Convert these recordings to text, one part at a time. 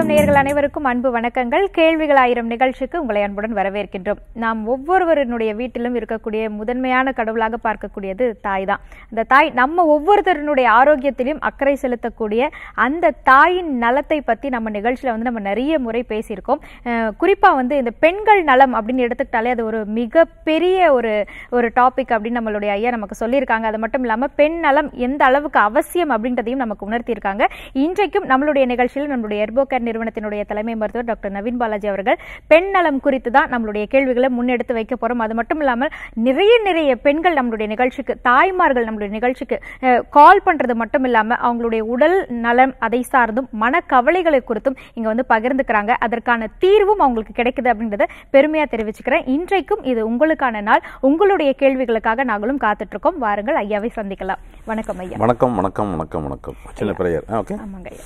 உலகம் நேயர்கள் அனைவருக்கும் அன்பு வணக்கங்கள் கேள்விகள் ஆயிரம் நிகழ்ச்சிக்கு உங்களை அன்புடன் வரவேற்கின்றோம் நாம் ஒவ்வொருவருடைய வீட்டிலும் இருக்கக்கூடிய முதன்மையான கடவுளாக பார்க்கக்கூடியது தாய் தான் அந்த தாய் நம்ம ஒவ்வொருத்தருடைய ஆரோக்கியத்திலும் அக்கறை செலுத்தக்கூடிய அந்த தாயின் நலத்தை பத்தி நம்ம நிகழ்ச்சியில வந்து நம்ம நிறைய முறை பேசியிருக்கோம் அஹ் குறிப்பா வந்து இந்த பெண்கள் நலம் அப்படின்னு எடுத்துக்கிட்டாலே அது ஒரு மிகப்பெரிய ஒரு ஒரு டாபிக் அப்படின்னு நம்மளுடைய ஐயா நமக்கு சொல்லியிருக்காங்க அது மட்டும் இல்லாம பெண் நலம் எந்த அளவுக்கு அவசியம் அப்படின்றதையும் நமக்கு உணர்த்தியிருக்காங்க இன்றைக்கும் நம்மளுடைய நிகழ்ச்சியில் நம்மளுடைய எர்போகேர் நிறுவனத்தினுடைய தலைமை மருத்துவர் டாக்டர் நவீன் பாலாஜி அவர்கள் பெண் நலம் குறித்து தான் நம்மளுடைய கேள்விகளை முன்னெடுத்து வைக்க போறோம் அது மட்டும் இல்லாமல் நிறைய நிறைய பெண்கள் நம்மளுடைய நிகழ்ச்சிக்கு தாய்மார்கள் நம்மளுடைய நிகழ்ச்சிக்கு கால் பண்றது மட்டும் இல்லாம அவங்களுடைய உடல் நலம் அதை சார்ந்தும் மனக்கவலைகளை குறித்தும் இங்க வந்து பகிர்ந்துக்கிறாங்க அதற்கான தீர்வும் அவங்களுக்கு கிடைக்குது அப்படின்றத பெருமையா தெரிவிச்சுக்கிறேன் இன்றைக்கும் இது உங்களுக்கான நாள் உங்களுடைய கேள்விகளுக்காக நாங்களும் காத்துட்டு இருக்கோம் வாருங்கள் ஐயாவை சந்திக்கலாம் வணக்கம் ஐயா வணக்கம் வணக்கம் வணக்கம் வணக்கம் சின்ன பிரேயர் ஓகே ஆமாங்க ஐயா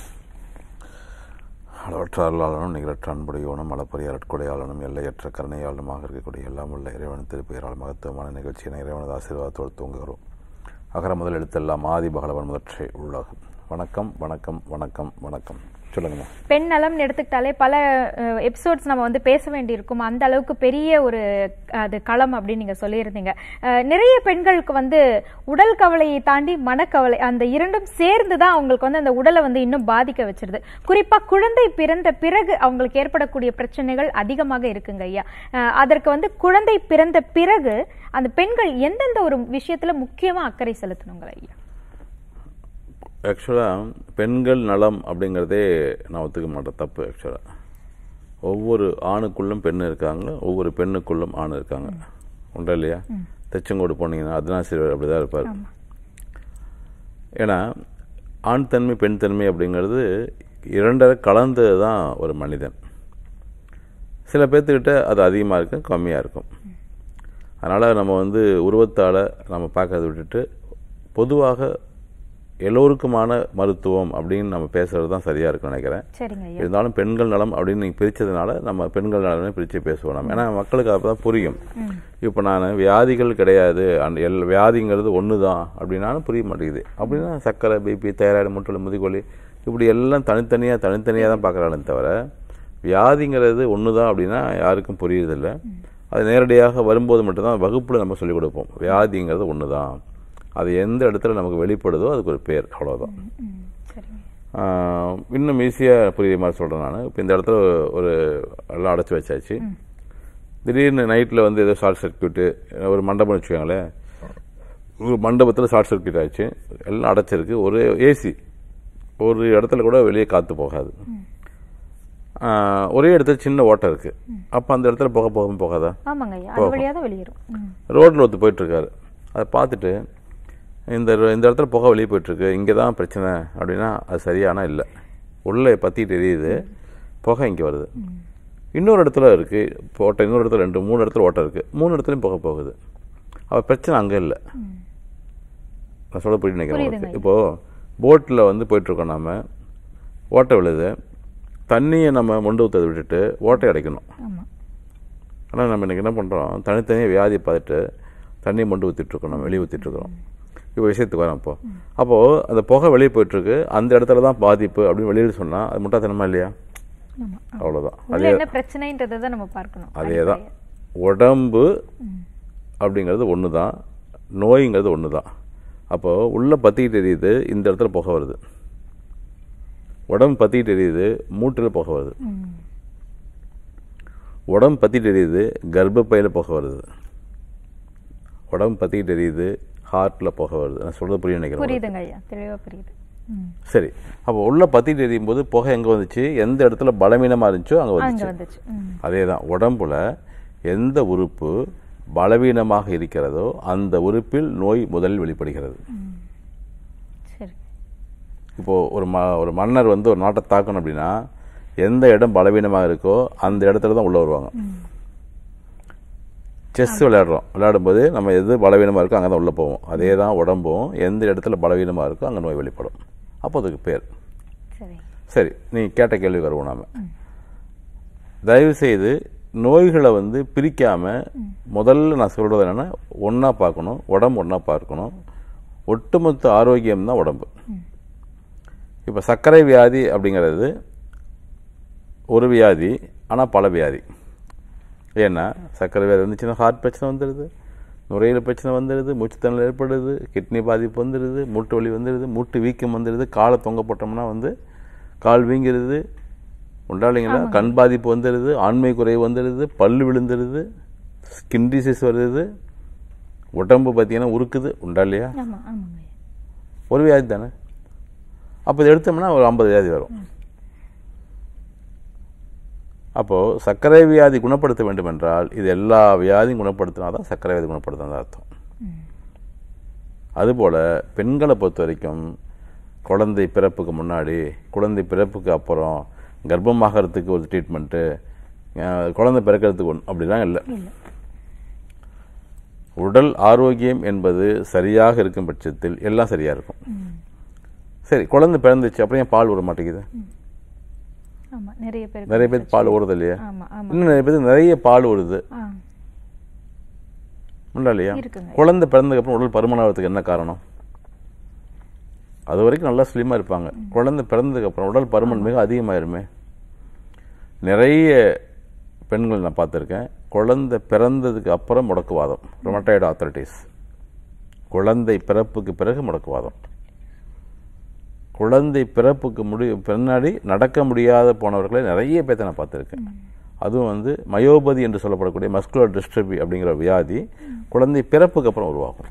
அளவற்ற அருளாளனும் நிகழற்ற அன்புடையோனும் அளப்பரிய அட்கொடையாளனும் எல்லையற்ற கருணையாளனுமாக இருக்கக்கூடிய எல்லாம் உள்ள இறைவன் திருப்பெயரால் மகத்துவமான நிகழ்ச்சியினை இறைவனது ஆசீர்வாதத்தோடு தூங்குகிறோம் அகர முதல் எழுத்தெல்லாம் ஆதி பகலவன் முதற்றே உள்ளாகும் வணக்கம் வணக்கம் வணக்கம் வணக்கம் சொல்லுங்கம்மா பெண் நலம்னு எடுத்துக்கிட்டாலே பல எபிசோட்ஸ் நம்ம வந்து பேச வேண்டியிருக்கும் அந்த அளவுக்கு பெரிய ஒரு அது களம் அப்படின்னு நீங்க சொல்லியிருந்தீங்க அஹ், நிறைய பெண்களுக்கு வந்து உடல் கவலையை தாண்டி மனக்கவலை அந்த இரண்டும் சேர்ந்து தான் அவங்களுக்கு வந்து அந்த உடலை வந்து இன்னும் பாதிக்க வச்சிருது குறிப்பா குழந்தை பிறந்த பிறகு அவங்களுக்கு ஏற்படக்கூடிய பிரச்சனைகள் அதிகமாக இருக்குங்க ஐயா அஹ், அதற்கு வந்து குழந்தை பிறந்த பிறகு அந்த பெண்கள் எந்தெந்த ஒரு விஷயத்துல முக்கியமா அக்கறை செலுத்தணுங்க ஐயா ஆக்சுவலாக பெண்கள் நலம் அப்படிங்கிறதே நான் ஒத்துக்க மாட்டேன் தப்பு ஆக்சுவலாக ஒவ்வொரு ஆணுக்குள்ளும் பெண் இருக்காங்க ஒவ்வொரு பெண்ணுக்குள்ளும் ஆண் இருக்காங்க உண்டா இல்லையா தெச்சங்கோடு போனீங்கன்னா அதனாசிரியர் அப்படி தான் இருப்பார் ஏன்னா ஆண் தன்மை பெண் தன்மை அப்படிங்கிறது இரண்டரை கலந்தது தான் ஒரு மனிதன் சில பேர்த்துக்கிட்ட அது அதிகமாக இருக்கும் கம்மியாக இருக்கும் அதனால் நம்ம வந்து உருவத்தால் நம்ம பார்க்கறத விட்டுட்டு பொதுவாக எல்லோருக்குமான மருத்துவம் அப்படின்னு நம்ம பேசுறது தான் சரியாக இருக்கும்னு நினைக்கிறேன் சரிங்க ஐயா இருந்தாலும் பெண்கள் நலம் அப்படின்னு நீங்கள் பிரித்ததுனால நம்ம பெண்கள் நலமே பிரித்து பேசுவோம் நம்ம ஏன்னா மக்களுக்கு அப்போ தான் புரியும் இப்போ நான் வியாதிகள் கிடையாது அந்த எல் வியாதிங்கிறது ஒன்று தான் அப்படின்னாலும் புரிய மாட்டேங்குது அப்படின்னா சர்க்கரை பிபி தைராய்டு முட்டல் முதுகொலி இப்படி எல்லாம் தனித்தனியாக தனித்தனியாக தான் பார்க்குறாங்களே தவிர வியாதிங்கிறது ஒன்று தான் அப்படின்னா யாருக்கும் புரியுறதில்ல அது நேரடியாக வரும்போது மட்டும்தான் வகுப்பில் நம்ம சொல்லிக் கொடுப்போம் வியாதிங்கிறது ஒன்று தான் அது எந்த இடத்துல நமக்கு வெளிப்படுதோ அதுக்கு ஒரு பேர் அவ்வளோதான் ம், சரிங்க ஆஹ் இன்னும் ஈஸியாக புரியுற மாதிரி சொல்கிறேன் நான் இப்போ இந்த இடத்துல ஒரு எல்லாம் அடைச்சி வச்சாச்சு திடீர்னு நைட்டில் வந்து ஏதோ ஷார்ட் சர்க்யூட்டு ஒரு மண்டபம் வச்சுக்கோங்களேன் ஒரு மண்டபத்தில் ஷார்ட் சர்க்யூட் ஆச்சு எல்லாம் அடைச்சிருக்கு ஒரு ஏசி ஒரு இடத்துல கூட வெளியே காற்று போகாது ஆஹ் ஒரே இடத்துல சின்ன ஓட்டை இருக்குது அப்போ அந்த இடத்துல போக போக போகாதா ஆமாங்க ஐயா அது வழியா தான் வெளியேறும் ம். ரோட்டில் ஒருத்தர் போயிட்டுருக்காரு அதை பார்த்துட்டு இந்த இந்த இடத்துல புகை வெளியே போயிட்டுருக்கு இங்கே தான் பிரச்சனை அப்படின்னா அது சரியானா இல்லை உள்ளே பற்றிட்டு எரியுது புகை இங்கே வருது இன்னொரு இடத்துல இருக்குது ஓட்டை இன்னொரு இடத்துல ரெண்டு மூணு இடத்துல ஓட்டை இருக்குது மூணு இடத்துலையும் புகை போகுது அப்போ பிரச்சனை அங்கே இல்லை நான் சொல்ல புரியுது நினைக்கிறேன் புரியுதுங்க. உங்களுக்கு. இப்போது போட்டில் வந்து போயிட்டுருக்கோம் நாம ஓட்டை விழுது தண்ணியை நம்ம மொண்டு ஊற்றதை விட்டுட்டு ஓட்டை அடைக்கணும் ஆமா ஆனால் நம்ம இன்றைக்கி என்ன பண்ணுறோம் தனித்தனியாக வியாதியை பார்த்துட்டு தண்ணி மொண்டு ஊற்றிட்டுருக்கோம் நம்ம வெளியே ஊற்றிட்டுருக்குறோம் இப்போ விஷயத்துக்கு வரோம் இப்போ அப்போது அந்த புகை வெளியே போயிட்டுருக்கு அந்த இடத்துல தான் பாதிப்பு அப்படின்னு வெளியில் சொன்னால் அது முட்டாத்தனமா இல்லையா ஆமா அவ்வளோதான் உள்ள அதே என்ன பிரச்சனைன்றதை தான் நம்ம பார்க்கணும் அதே தான் உடம்பு அப்படிங்கிறது ஒன்று தான் நோய்ங்கிறது ஒன்று தான் அப்போது உள்ளே பற்றிக்கிட்டு எரியுது இந்த இடத்துல புகை வருது உடம்பு பற்றிக்கிட்டு எரியுது மூட்டில் புகை வருது ம். உடம்பு பற்றிட்டு எரியுது கர்ப்பப்பையில் புகை வருது உடம்பு பற்றிட்டு எரியுது ஹார்ட்டில் புகை வருது நான் சொல்கிறது புரிய நினைக்கிறேன் புரியுதுங்க ஐயா தெளிவா புரியுது ம். சரி அப்போ உள்ள பற்றிட்டு எரியும் போது புகை எங்கே வந்துச்சு எந்த இடத்துல பலவீனமாக இருந்துச்சோ அங்கே அங்க வந்துச்சு வந்துச்சு ம். அதே தான் உடம்புல எந்த உறுப்பு பலவீனமாக இருக்கிறதோ அந்த உறுப்பில் நோய் முதலில் வெளிப்படுகிறது சரி இப்போது ஒரு ம ஒரு மன்னர் வந்து ஒரு நாட்டை தாக்கணும் அப்படின்னா எந்த இடம் பலவீனமாக இருக்கோ அந்த இடத்துல தான் உள்ளே வருவாங்க செஸ் விளையாடுறோம் விளையாடும்போது நம்ம எது பலவீனமாக இருக்கோ அங்கே தான் உள்ளே போவோம் அதே தான் உடம்பும் எந்த இடத்துல பலவீனமாக இருக்கோ அங்கே நோய் வெளிப்படும் அப்போ அதுக்கு பேர் சரி சரி நீ கேட்ட கேள்வி வருவோம் நாம தயவு செய்து நோய்களை வந்து பிரிக்காம முதல்ல நான் சொல்றது என்னன்னா ஒண்ணா பார்க்கணும் உடம்பு ஒண்ணா பார்க்கணும் ஒட்டுமொத்த ஆரோக்கியம் தான் உடம்பு இப்போ சர்க்கரை வியாதி அப்படிங்கிறது ஒரு வியாதி ஆனால் பல வியாதி ஏன்னா சர்க்கரை வியாதி வந்துச்சுன்னா ஹார்ட் பிரச்சனை வந்துடுது நுரையீரல் பிரச்சனை வந்துடுது மூச்சுத்தண்ணல் ஏற்படுது கிட்னி பாதிப்பு வந்துடுது மூட்டு வலி வந்துடுது மூட்டு வீக்கம் வந்துடுது காலை தொங்க போட்டோம்னா வந்து கால் வீங்கிடுது உண்டா இல்லைங்களா கண் பாதிப்பு வந்துடுது ஆண்மை குறைவு வந்துடுது பல்லு விழுந்துடுது ஸ்கின் டிசீஸ் வருது உடம்பு பார்த்தீங்கன்னா உருக்குது உண்டா இல்லையா ஆமா ஆமாங்க ஐயா ஒரு வியாதி தானே அப்போ இதை எடுத்தோம்னா ஒரு ஐம்பது வியாதி வரும் அப்போது சர்க்கரை வியாதி குணப்படுத்த வேண்டும் என்றால் இது எல்லா வியாதியும் குணப்படுத்தினா தான் சர்க்கரை வியாதி குணப்படுத்தினது அர்த்தம் அதுபோல் பெண்களை பொறுத்த வரைக்கும் குழந்தை பிறப்புக்கு முன்னாடி குழந்தை பிறப்புக்கு அப்புறம் கர்ப்பமாகறதுக்கு ஒரு ட்ரீட்மெண்ட்டு குழந்தை பிறக்கிறதுக்கு ஒன்று அப்படிலாம் இல்லை உடல் ஆரோக்கியம் என்பது சரியாக இருக்கும் பட்சத்தில் எல்லாம் சரியாக இருக்கும் சரி குழந்தை பிறந்துச்சு அப்புறம் ஏன் பால் விட மாட்டேங்குது ஆமா நிறைய பேர் நிறைய பேர் பால் ஊறுது இல்லையா ஆமா ஆமா இன்னும் நிறைய பேர் நிறைய பால் வருது ஆ உண்டா இல்லையா இருக்குங்க. குழந்தை பிறந்ததுக்கப்புறம் உடல் பருமனாகிறதுக்கு என்ன காரணம் அது வரைக்கும் நல்லா ஸ்லிம்மாக இருப்பாங்க குழந்தை பிறந்ததுக்கப்புறம் உடல் பருமன் மிக அதிகமாயிருமே நிறைய பெண்கள் நான் பார்த்துருக்கேன் குழந்தை பிறந்ததுக்கு அப்புறம் முடக்குவாதம் ரொமட்டைடு ஆத்தரைட்டிஸ் குழந்தை பிறப்புக்கு பிறகு முடக்குவாதம் குழந்தை பிறப்புக்கு முடி பின்னாடி நடக்க முடியாத போனவர்களை நிறைய பேர்த்த நான் பார்த்துருக்கேன் அதுவும் வந்து மயோபதி என்று சொல்லப்படக்கூடிய மஸ்குலர் டிஸ்ட்ரபி அப்படிங்கிற வியாதி குழந்தை பிறப்புக்கு அப்புறம் உருவாகும்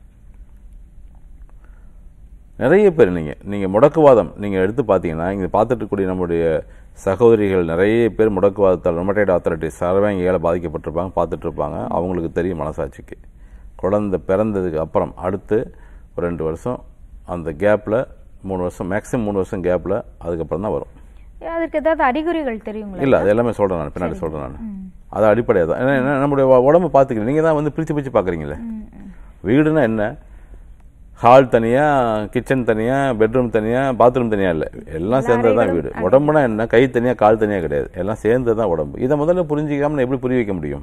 நிறைய பேர் நீங்கள் நீங்கள் முடக்குவாதம் நீங்கள் எடுத்து பார்த்தீங்கன்னா இங்கே பார்த்துட்டு இருக்கக்கூடிய நம்முடைய சகோதரிகள் நிறைய பேர் முடக்குவாதத்தால் ரொமட்டைட் ஆத்தரைட்டிஸ் சரவாங்கியால் பாதிக்கப்பட்டிருப்பாங்க பார்த்துட்டு இருப்பாங்க அவங்களுக்கு தெரியும் மனசாட்சிக்கு குழந்தை பிறந்ததுக்கு அப்புறம் அடுத்து ஒரு ரெண்டு வருஷம் அந்த கேப்பில் மூணு வருஷம் மேக்ஸிமம் மூணு வருஷம் கேப்பில் அதுக்கப்புறம் தான் வரும் அதுக்கு ஏதாவது அறிகுறிகள் தெரியுங்களா இல்லை அது எல்லாமே சொல்கிறேன் நான் பின்னாடி சொல்கிறேன் நான் அது அடிப்படையாக தான் ஏன்னா என்ன, நம்முடைய உ- உடம்பு பார்த்துக்கிறேன் நீங்கள் தான் வந்து பிரித்து பிரித்து பார்க்குறீங்களே வீடுனா என்ன ஹால் தனியாக கிச்சன் தனியாக பெட்ரூம் தனியாக பாத்ரூம் தனியாக இல்லை எல்லாம் சேர்ந்தது தான் வீடு உடம்புனா என்ன கை தனியாக கால் தனியாக கிடையாது எல்லாம் சேர்ந்தது தான் உடம்பு இதை முதல்ல புரிஞ்சிக்காம நான் எப்படி புரிய வைக்க முடியும்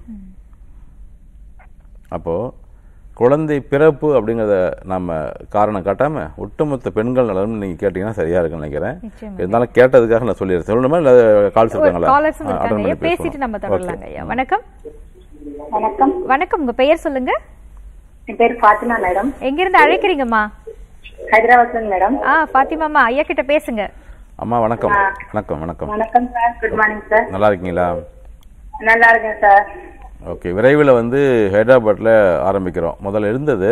அப்போது குழந்தை பிறப்பு அப்படிங்கிறத நம்ம காரணம் காட்டாமல் ஒட்டுமொத்த பெண்கள் நலன் நீங்கள் கேட்டிங்கன்னா சரியாக இருக்குன்னு நினைக்கிறேன் நிச்சயமா. இருந்தாலும் கேட்டதுக்காக நான் சொல்லிடுறேன் சொல்லணுமா இல்லை கால்ஸ் இருக்காங்களா காலர்ஸும் ஆ, attend இருக்காங்க ஐயா பண்ணி பேசிட்டு பேசுவோம். நம்ம தொடரலாங்க ஐயா வணக்கம் வணக்கம் வணக்கம் உங்க பெயர் சொல்லுங்க என் பேர் ஃபாத்திமா மேடம் எங்க இருந்து அழைக்கிறீங்கம்மா ஹைதராபாத்ல மேடம் ஆ பாத்திமாமா ஐயா கிட்ட பேசுங்க அம்மா வணக்கம் வணக்கம் வணக்கம் வணக்கம் சார் குட் மார்னிங் சார் நல்லா இருக்கீங்களா நல்லா இருக்கேன் சார் ஓகே விரைவில் வந்து ஹைதராபாத்தில் ஆரம்பிக்கிறோம் முதல்ல இருந்தது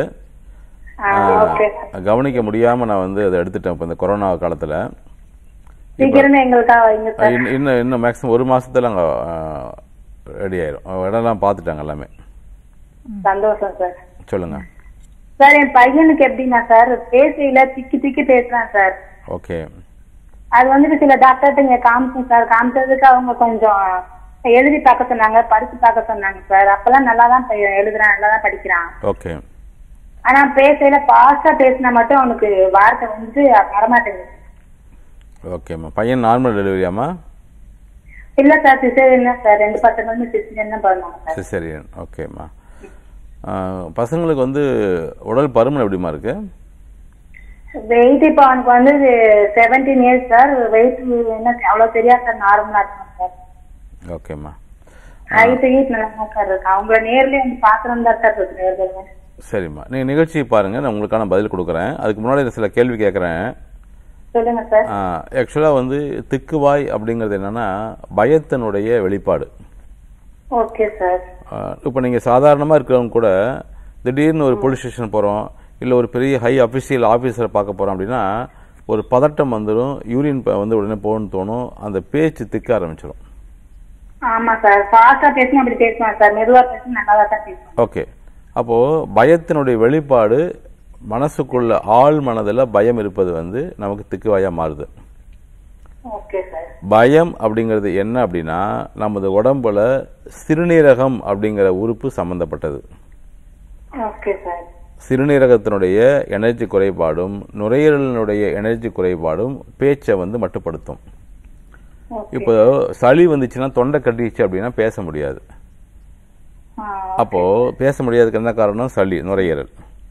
ஓகே கவனிக்க முடியாமல் நான் வந்து அதை எடுத்துட்டேன் இப்போ இந்த கொரோனா காலத்தில் சீக்கிரமே எங்களுக்காக வைங்க சார் இன்னும் இன்னும் மேக்ஸிமம் ஒரு மாசத்துல அங்கே ரெடி ஆயிரும் அஹ் இடம்லாம் பார்த்துட்டாங்க எல்லாமே சந்தோஷம் சார் சொல்லுங்க சார் என் பையனுக்கு எப்படின்னா சார் பேசையில திக்கி திக்கி பேசுறான் சார் ஓகே அது வந்துட்டு சில டாக்டர்கிட்ட இங்க காமிச்சேன் சார் காமிச்சதுக்கு அவங்க கொஞ்சம் எழுதி பார்க்க சொன்னாங்க படிச்சு பார்க்க சொன்னாங்க சார் அப்பெல்லாம் நல்லா தான் பையன் எழுதுறான் நல்லா தான் படிக்கிறான் ஓகே ஆனா பேசையில பாஸ்டா பேசினா மட்டும் அவனுக்கு வார்த்தை வந்து வரமாட்டேங்குது ஓகேம்மா பையன் நார்மல் டெலிவரியாம்மா இல்ல சார் சிசேரியன் தான் சார் ரெண்டு பசங்களுமே சிசேரியன் தான் பிறந்தாங்க சார் சிசேரியன் ஓகேம்மா அஹ், பசங்களுக்கு வந்து உடல் பருமன் எப்படிம்மா இருக்கு வெயிட் இப்ப அவனுக்கு வந்து செவன்டீன் இயர்ஸ் சார் வெயிட் என்ன அவ்வளவு தெரியாது சார் நார்மலா இருக்கும் சார் ஓகேம்மா ஹைட் ஹீட் நல்லா தான் சார் இருக்கு அவங்க நேர்லயே வந்து பாக்குறோம் தான் சார் இருக்கு நேர்ல சரிம்மா நீங்கள் நிகழ்ச்சியை பாருங்கள் நான் உங்களுக்கான பதில் கொடுக்குறேன் அதுக்கு முன்னாடி சில கேள்வி கேட்குறேன் சொல்லுங்க சார் ஆக்சுவலாக வந்து திக்குவாய் அப்படிங்கிறது என்னன்னா பயத்தினுடைய வெளிப்பாடு ஓகே சார் இப்போ நீங்கள் சாதாரணமாக இருக்கிறவங்க கூட திடீர்னு ஒரு போலீஸ் ஸ்டேஷன் போகிறோம் இல்லை ஒரு பெரிய ஹை அஃபிஷியல் ஆஃபீஸரை பார்க்க போகிறோம் அப்படின்னா ஒரு பதட்டம் வந்துடும் யூரின் வந்து உடனே போகணும்னு தோணும் அந்த பேச்சு திக்க ஆரம்பிச்சிடும் ஆமா சார் ஃபாஸ்டா பேசினா அப்படி பேசுவான் சார் மெதுவா பேசினா நல்லா தான் பேசுவான் ஓகே அப்போது பயத்தினுடைய வெளிப்பாடு மனசுக்குள்ள ஆழ் மனதில் பயம் இருப்பது வந்து நமக்கு திக்குவாயாக மாறுது ஓகே சார் பயம் அப்படிங்கிறது என்ன அப்படின்னா நமது உடம்புல சிறுநீரகம் அப்படிங்கிற உறுப்பு சம்பந்தப்பட்டது ஓகே சார் சிறுநீரகத்தினுடைய எனர்ஜி குறைபாடும் நுரையீரலினுடைய எனர்ஜி குறைபாடும் பேச்சை வந்து மட்டுப்படுத்தும் ஓகே இப்போ சளி வந்துச்சுன்னா தொண்டை கட்டிச்சு அப்படின்னா பேச முடியாது அப்போ பேச முடியாததுக்கு என்ன காரணம் சளி நுரையீரல்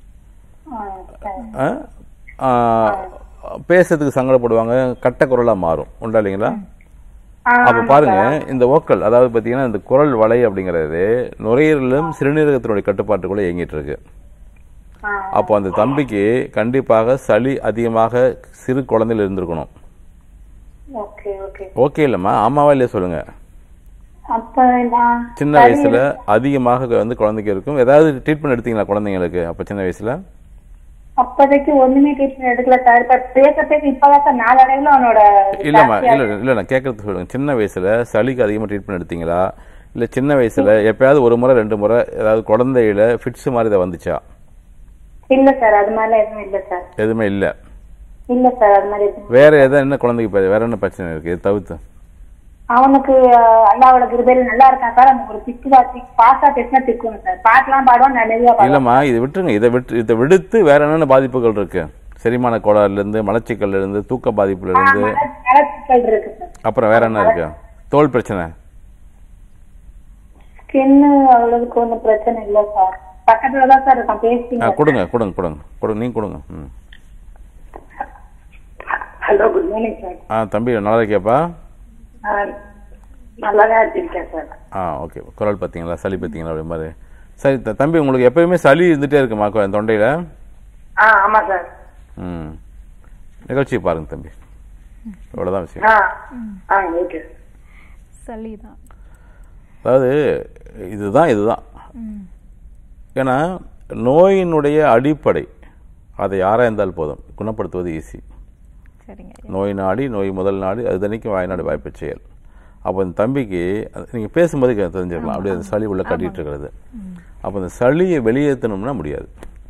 ஆ? ஆ, பேசுறதுக்கு சங்கடப்படுவாங்க கட்ட குரலா மாறும் உண்டா இல்லைங்களா ஆ, அப்ப ஆமா பாருங்க சார். இந்த ஓக்கல் அதாவது பாத்தீங்கன்னா இந்த குரல் வலை அப்படிங்கிறது நுரையீரலும் சிறுநீரகத்தினுடைய கட்டுப்பாட்டுக்குள்ள இயங்கிட்டு இருக்கு ஆ, அப்போ அந்த தம்பிக்கு கண்டிப்பாக சளி அதிகமாக சிறு குழந்தையில இருந்திருக்கணும் ஓகே ஓகே ஓகே இல்லம்மா ஆமாவா இல்லையா சொல்லுங்க அப்ப நான் சின்ன வயசுல அதிகமாக வந்து குழந்தைக்கு இருக்கும் ஏதாவது ட்ரீட்மெண்ட் எடுத்தீங்களா குழந்தைங்களுக்கு அப்ப சின்ன வயசுல அப்போதைக்கு ஒண்ணுமே ட்ரீட்மெண்ட் எடுக்கல சார் இப்ப பேச பேச இப்பதான் சார் நாளடைவுல அவனோட இல்லம்மா ஜாஸ்தியா இல்ல இல்ல நான் கேட்கறது சொல்லுங்க சின்ன வயசுல சளிக்கு அதிகமா ட்ரீட்மெண்ட் எடுத்தீங்களா இல்ல சின்ன வயசுல எப்பயாவது ஒரு முறை ரெண்டு முறை ஏதாவது குழந்தையில ஃபிட்ஸ் மாதிரி இதை வந்துச்சா இல்ல சார் அது மாதிரிலாம் எதுவும் இல்ல சார் எதுவுமே இல்ல இல்ல சார் அது மாதிரி எதுவும் வேற எதாவது என்ன குழந்தைக்கு ப- வேற என்ன பிரச்சனை இருக்கு இது தவிர்த்து அவனுக்கு அஹ், அல்லாவோட கிருபையில நல்லா இருக்கான் சார் அவனுக்கு ஒரு திக்கு வாசி பாசா பேசினா திக்குவான் சார் பாட்டுலாம் பாடுவான் நான் மெதுவா பாடுவேன் இல்லம்மா இதை விட்டுருங்க இதை விட்டு இதை விடுத்து வேற என்னென்ன பாதிப்புகள் இருக்கு செரிமான கோளாறுல இருந்து மலச்சிக்கல்ல இருந்து தூக்க பாதிப்புல இருந்து மலச்சிக்கல் இருக்கு சார் அப்புறம் வேற என்ன இருக்கு தோல் பிரச்சனை ஸ்கின்னு அவ்வளவுக்கு ஒண்ணும் பிரச்சனை இல்ல சார் பக்கத்துல தான் சார் இருக்கான் ஆ, பேசிங்க கொடுங்க கொடுங்க கொடுங்க கொடுங்க நீங்க கொடுங்க ம் ஹலோ குட் மார்னிங் சார் ஆ தம்பி நல்லா இருக்கியாப்பா நல்லா தான் இருக்கேன் சார் ஆ ஓகே குரல் பார்த்தீங்களா சளி பார்த்தீங்களா அப்படி மாதிரி சரி த- தம்பி உங்களுக்கு எப்பயுமே சளி இருந்துட்டே இருக்குமா கொ- தொண்டையில ஆ ஆமா சார் ம் நிகழ்ச்சியை பாருங்க தம்பி இவ்வளோதான் விஷயம் ஆ ஆ ஓகே சளிதான் அதாவது இதுதான் இதுதான் ஏன்னா நோயினுடைய அடிப்படை அதை யாரா இருந்தால் போதும் குணப்படுத்துவது ஈஸி சரிங்க நோய் நாடி நோய் முதல் நாடி அது தனிக்கும் வாய்நாடு வாய்ப்பு செயல் அப்போ இந்த தம்பிக்கு அது நீங்க பேசும்போது கே- தெரிஞ்சுக்கலாம் அப்படியே அந்த சளி உள்ள கட்டிட்டு இருக்கிறது அப்போ இந்த சளியை வெளியேற்றணும்னா முடியாது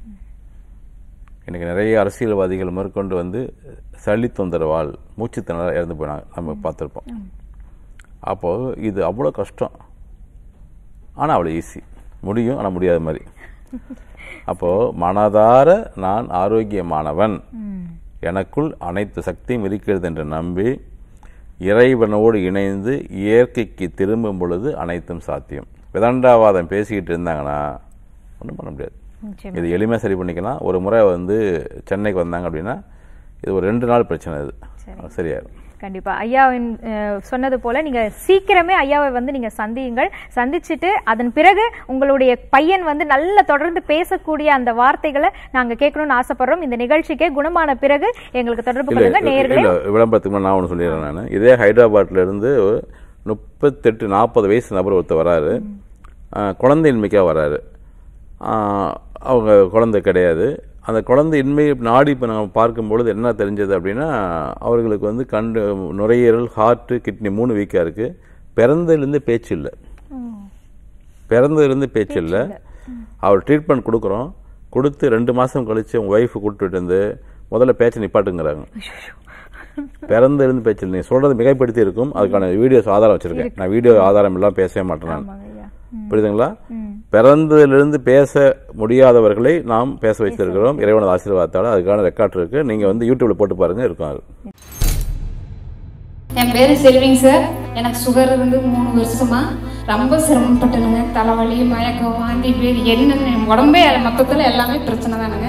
இன்னைக்கு நிறைய அரசியல்வாதிகள் மேற்கொண்டு வந்து சளி தொந்தரவால் மூச்சுத்திணறால் இறந்து போனாங்க நம்ம பார்த்துருப்போம் அப்போ இது அவ்வளோ கஷ்டம் ஆனால் அவ்வளோ ஈஸி முடியும் ஆனால் முடியாத மாதிரி அப்போ மனதார நான் ஆரோக்கியமானவன் எனக்குள் அனைத்து சக்தியும் இருக்கிறது என்று நம்பி இறைவனோடு இணைந்து இயற்கைக்கு திரும்பும் பொழுது அனைத்தும் சாத்தியம் விதண்டாவாதம் பேசிக்கிட்டு இருந்தாங்கன்னா ஒன்றும் பண்ண முடியாது நிச்சயமா. இது எளிமையாக சரி பண்ணிக்கலாம் ஒரு முறை வந்து சென்னைக்கு வந்தாங்க அப்படின்னா இது ஒரு ரெண்டு நாள் பிரச்சனை இது சரியாயிடும் கண்டிப்பா ஐயாவின் அஹ், சொன்னது போல நீங்க சீக்கிரமே ஐயாவை வந்து நீங்க சந்தியுங்கள் சந்திச்சுட்டு அதன் பிறகு உங்களுடைய பையன் வந்து நல்ல தொடர்ந்து பேசக்கூடிய அந்த வார்த்தைகளை நாங்க கேட்கணும்னு ஆசைப்படுறோம் இந்த நிகழ்ச்சிக்கே குணமான பிறகு எங்களுக்கு தொடர்பு இல்ல கொள்ளுங்க நேயர்களே இல்ல விளம்பரத்துக்கு முன்னாடி நான் ஒன்று சொல்லிடுறேன் நான் இதே ஹைதராபாத்ல இருந்து முப்பத்தெட்டு நாற்பது வயசு நபர் ஒருத்தர் வராரு ஆஹ், குழந்தையின்மைக்காக வராரு ஆஹ், அவங்க குழந்தை கிடையாது அந்த குழந்தையின்மை நாடி இப்போ நம்ம பார்க்கும்பொழுது என்ன தெரிஞ்சது அப்படின்னா அவர்களுக்கு வந்து கண்டு நுரையீரல் ஹார்ட்டு கிட்னி மூணு வீக்காக இருக்கு பிறந்ததுலேருந்து பேச்சு இல்லை பிறந்ததுலேருந்து பேச்சு இல்லை அவர் ட்ரீட்மெண்ட் கொடுக்குறோம் கொடுத்து ரெண்டு மாதம் கழிச்சு உங்கள் ஒய்ஃபு கூப்பிட்டு வந்து முதல்ல பேச்சை நிப்பாட்டுங்கிறாங்க பிறந்திருந்து பேச்சு இல்லை நீ சொல்றது மிகைப்படுத்தி இருக்கும் அதுக்கான வீடியோஸ் ஆதாரம் வச்சிருக்கேன் நான் வீடியோ ஆதாரம் எல்லாம் பேசவே மாட்டேன் நான் ஆமாங்க ஐயா புரியுதுங்களா பிறந்ததிலிருந்து பேச முடியாதவர்களை நாம் பேச வைத்திருக்கிறோம் இறைவனது ஆசீர்வாதத்தால் அதுக்கான ரெக்கார்ட் இருக்கு நீங்க வந்து யூடியூப்ல போட்டு பாருங்க இருக்கும் அது என் பேரு செல்விங் சார் எனக்கு சுகர் இருந்து மூணு வருஷமா ரொம்ப சிரமப்பட்டனுங்க தலைவலி மயக்கம் வாந்தி பேர் என்னன்னு என் உடம்பே மொத்தத்தில் எல்லாமே பிரச்சனை தானுங்க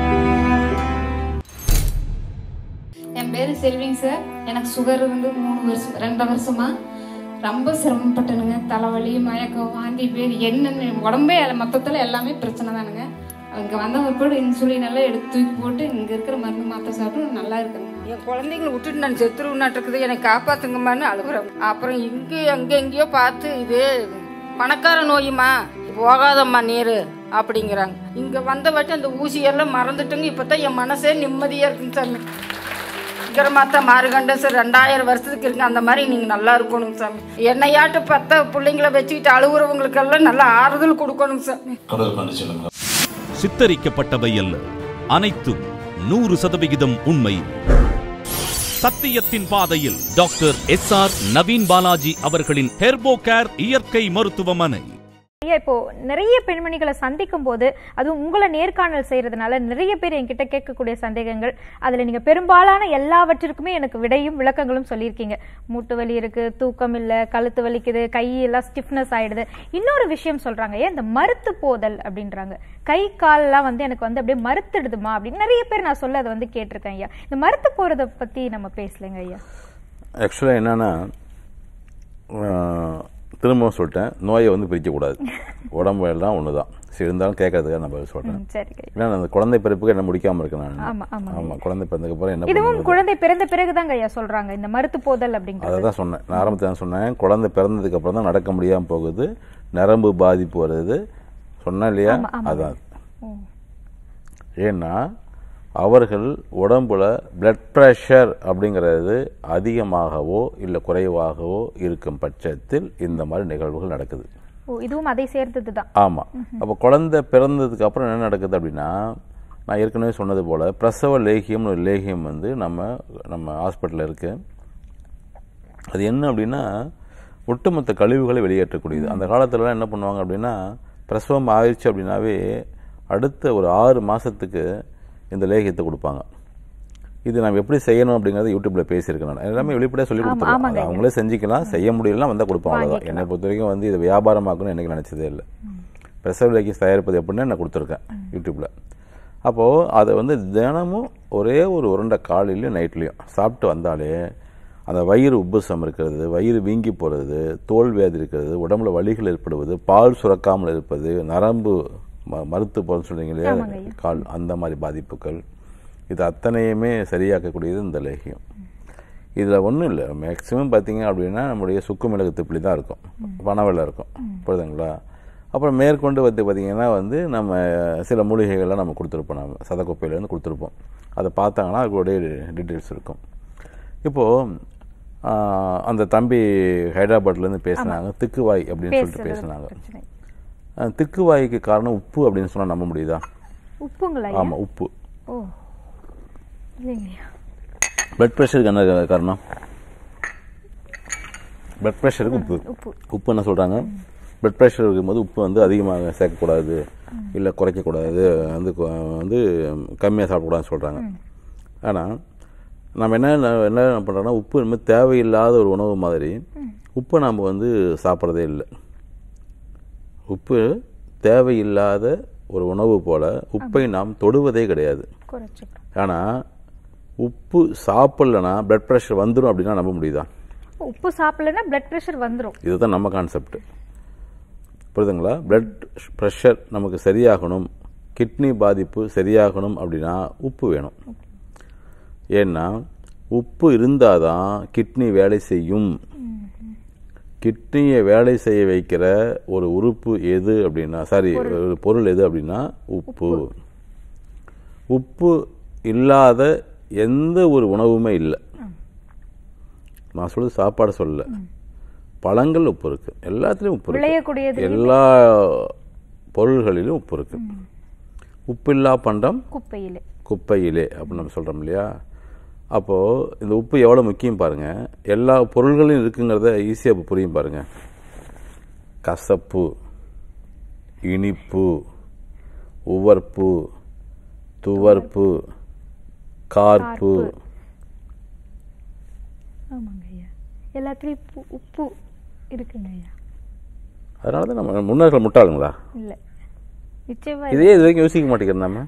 என் பேரு செல்விங் சார் எனக்கு சுகர் இருந்து மூணு வருஷம் ரெண்டு வருஷமா ரொம்ப சிரமப்பட்டனுங்க தலைவலி மயக்கம் வாந்தி பேர் என்னன்னு என் உடம்பே மொத்தத்தில் எல்லாமே பிரச்சனை தானுங்க அங்கே வந்த பிற்பாடு இன்சுலின் எல்லாம் எடுத்து தூக்கி போட்டு இங்கே இருக்கிற மருந்து மாத்திரை சாப்பிட்டு நல்லா இருக்குங்க என் குழந்தைங்களை விட்டுட்டு நான் செத்துருவனாட்டு இருக்குது என்னை காப்பாத்துங்கம்மான்னு அழுகுறேன் அப்புறம் இங்கே அங்கே எங்கேயோ பார்த்து இது பணக்கார நோயுமா போகாதம்மா நீர் அப்படிங்கிறாங்க இங்கே வந்த வச்சு அந்த ஊசியெல்லாம் மறந்துட்டுங்க இப்போ தான் என் மனசே நிம்மதியாக இருக்குங்க சாமி சீக்கிரமாக தான் மாறுகண்ட சார் ரெண்டாயிரம் வருஷத்துக்கு இருக்கு அந்த மாதிரி நீங்கள் நல்லா இருக்கணுங்க சாமி என்னையாட்டு பத்த பிள்ளைங்கள வச்சுக்கிட்டு அழுகுறவங்களுக்கெல்லாம் நல்லா ஆறுதல் கொடுக்கணுங்க சாமி கடல் கண்டு செல்லுங்க சித்தரிக்கப்பட்டவை அல்ல அனைத்தும் நூறு சதவிகிதம் உண்மை சத்தியத்தின் பாதையில் doctor S R Naveen Balaji அவர்களின் ஹெர்போ கேர் இயற்கை மருத்துவமனை ஐயா இப்போ நிறைய பெண்மணிகளை சந்திக்கும் போது அதுவும் உங்களை நேர்காணல் செய்யறதுனால நிறைய பேர் என்கிட்ட கேட்கக்கூடிய சந்தேகங்கள் அதுல நீங்க பெரும்பாலான எல்லாவற்றிற்குமே எனக்கு விடையும் விளக்கங்களும் சொல்லியிருக்கீங்க மூட்டு வலி இருக்கு தூக்கம் இல்ல கழுத்து வலிக்குது கை எல்லாம் ஸ்டிஃப்னஸ் ஆயிடுது இன்னொரு விஷயம் சொல்றாங்க ஏன் இந்த மறுத்து போதல் அப்படின்றாங்க கை கால்லாம் வந்து எனக்கு வந்து அப்படியே மறுத்துடுதுமா அப்படின்னு நிறைய பேர் நான் சொல்ல அதை வந்து கேட்டிருக்கேன் ஐயா இந்த மறுத்து போறத பத்தி நம்ம பேசலைங்க ஐயா ஆக்சுவலாக என்னன்னா ஆஹ், திரும்பவும் சொல்லிட்டேன் நோயை வந்து பிரிக்கக்கூடாது உடம்பு எல்லாம் ஒன்று தான் சரி இருந்தாலும் கேட்கறதுக்காக நான் பதில் சொல்கிறேன் ம், சரிங்க ஐயா. ஏன்னா அந்த குழந்தை பிறப்புக்கு என்ன முடிக்காமல் இருக்கேன் நான் ஆமா ஆமா ஆமாம் குழந்தை பிறந்ததுக்கு அப்புறம் என்ன இதுவும் பண்ணுறது குழந்தை பிறந்த பிறகுதாங்க ஐயா சொல்றாங்க இந்த மருத்து போதல் அப்படிங்கிறது அதை தான் சொன்னேன் நான் ஆரம்பத்தில் தான் சொன்னேன் குழந்தை பிறந்ததுக்கு அப்புறம் தான் நடக்க முடியாமல் போகுது நரம்பு பாதிப்பு வருது சொன்னேன் இல்லையா அதான் ஓ. ஏன்னா அவர்கள் உடம்புல பிளட் ப்ரெஷர் அப்படிங்கிறது அதிகமாகவோ இல்லை குறைவாகவோ இருக்கும் பட்சத்தில் இந்த மாதிரி நிகழ்வுகள் நடக்குது ஓ இதுவும் அதை சேர்ந்தது தான் ஆமாம் அப்போ குழந்தை பிறந்ததுக்கு அப்புறம் என்ன நடக்குது அப்படின்னா நான் ஏற்கனவே சொன்னது போல் பிரசவ லேகியம்னு ஒரு லேகியம் வந்து நம்ம நம்ம ஹாஸ்பிட்டலில் இருக்கு அது என்ன அப்படின்னா ஒட்டுமொத்த கழிவுகளை வெளியேற்றக்கூடியது அந்த காலத்துலலாம் என்ன பண்ணுவாங்க அப்படின்னா பிரசவம் ஆயிடுச்சு அப்படின்னாவே அடுத்த ஒரு ஆறு மாதத்துக்கு இந்த லேகியத்தை கொடுப்பாங்க இது நம்ம எப்படி செய்யணும் அப்படிங்கறத யூடியூப்ல பேசியிருக்கேன் நான் எல்லாமே வெளிப்படையாக சொல்லி கொடுத்துருவோம் அது அவங்களே செஞ்சுக்கலாம் செய்ய முடியலன்னா வந்தால் கொடுப்பாங்க அவ்வளவுதான் என்னை பொறுத்த வரைக்கும் வந்து இதை வியாபாரமாக்கணும்னு எனக்கு நினச்சதே இல்லை பிரசவ லேகியம் தயாரிப்பது எப்படின்னு நான் கொடுத்துருக்கேன் யூடியூப்ல அப்போது அதை வந்து தினமும் ஒரே ஒரு உருண்டை காலையிலையும் நைட்லேயும் சாப்பிட்டு வந்தாலே அந்த வயிறு உப்புசம் இருக்கிறது வயிறு வீங்கி போகிறது தோல் வியாதி இருக்கிறது உடம்புல வலிகள் ஏற்படுவது பால் சுரக்காமல் இருப்பது நரம்பு ம- மருத்து போகிறது சொல்றீங்க இல்லையா கால் அந்த மாதிரி பாதிப்புகள் இது அத்தனையுமே சரியாக்கக்கூடியது இந்த லேகியம் இதில் ஒன்றும் இல்லை மேக்ஸிமம் பார்த்தீங்க அப்படின்னா நம்முடைய சுக்கு மிளகு திப்பிலி தான் இருக்கும் பனவெல்லம் இருக்கும் புரியுதுங்களா அப்புறம் மேற்கொண்டு வந்து பார்த்தீங்கன்னா வந்து நம்ம சில மூலிகைகள்லாம் நம்ம கொடுத்துருப்போம் நம்ம சதக்கொப்பையிலேருந்து கொடுத்துருப்போம் அதை பார்த்தாங்கன்னா அதுடைய டீட்டெயில்ஸ் இருக்கும் இப்போது அந்த தம்பி ஹைதராபாத்லேருந்து பேசினாங்க திக்குவாய் அப்படின்னு சொல்லிட்டு பேசினாங்க பிரச்சனை அஹ், திக்குவாய்க்கு காரணம் உப்பு அப்படின்னு சொன்னால் நம்ப முடியுதா உப்புங்களா ஐயா? ஆமாம் உப்பு ஓ இல்லைங்கய்யா பிளட் ப்ரெஷருக்கு என்ன காரணம் பிளட் ப்ரெஷருக்கு உப்பு உப்பு உப்பு என்ன சொல்கிறாங்க பிளட் ப்ரெஷர் இருக்கும்போது உப்பு வந்து அதிகமாக சேர்க்கக்கூடாது இல்லை குறைக்கக்கூடாது வந்து கொ- வந்து கம்மியாக சாப்பிடக்கூடாதுன்னு சொல்கிறாங்க ஆனால் நம்ம என்ன என்ன பண்ணுறோன்னா உப்பு நம்ம தேவையில்லாத ஒரு உணவு மாதிரி உப்பை நாம் வந்து சாப்பிட்றதே இல்லை உப்பு தேவையில்லாத ஒரு உணவு போல உப்பை நாம் தொடுவதே கிடையாது குறைச்சிக்கிறோம் ஆனால் உப்பு சாப்பிட்லனா பிளட் ப்ரெஷர் வந்துடும் அப்படின்னா நம்ப முடியுதா உப்பு சாப்பிடலன்னா பிளட் பிரஷர் வந்துரும் இதுதான் நம்ம கான்செப்ட் புரியுதுங்களா பிளட் ப்ரெஷர் நமக்கு சரியாகணும் கிட்னி பாதிப்பு சரியாகணும் அப்படின்னா உப்பு வேணும் ஏன்னா உப்பு இருந்தால் தான் கிட்னி வேலை செய்யும் கிட்னியை வேலை செய்ய வைக்கிற ஒரு உறுப்பு எது அப்படின்னா சாரி ஒரு பொருள் எது அப்படின்னா உப்பு உப்பு இல்லாத எந்த ஒரு உணவுமே இல்லை நான் சொல்றது சாப்பாடு சொல்லல பழங்கள் உப்பு இருக்கு எல்லாத்துலயும் உப்பு இருக்கு விளையக்கூடியது எல்லா பொருள்களிலும் உப்பு இருக்கு உப்பில்லா பண்டம் குப்பையிலே குப்பையிலே அப்படின்னு நம்ம சொல்றோம் இல்லையா அப்போ இந்த உப்பு எவ்வளவு முக்கியம் பாருங்க எல்லா பொருள்களும் இருக்குங்கிறத ஈஸியா இப்ப புரியும் பாருங்க கசப்பு இனிப்பு உவர்ப்பு துவர்ப்பு கார்ப்பு ஆமாங்க ஐயா எல்லாத்துலயும் உப்பு உப்பு இருக்குங்க ஐயா அதனால தான் நம்ம முன்னோர்கள் முட்டாளுங்களா இல்ல நிச்சயமா இதே இது வரைக்கும் யோசிக்க மாட்டேங்கிறோம் நம்ம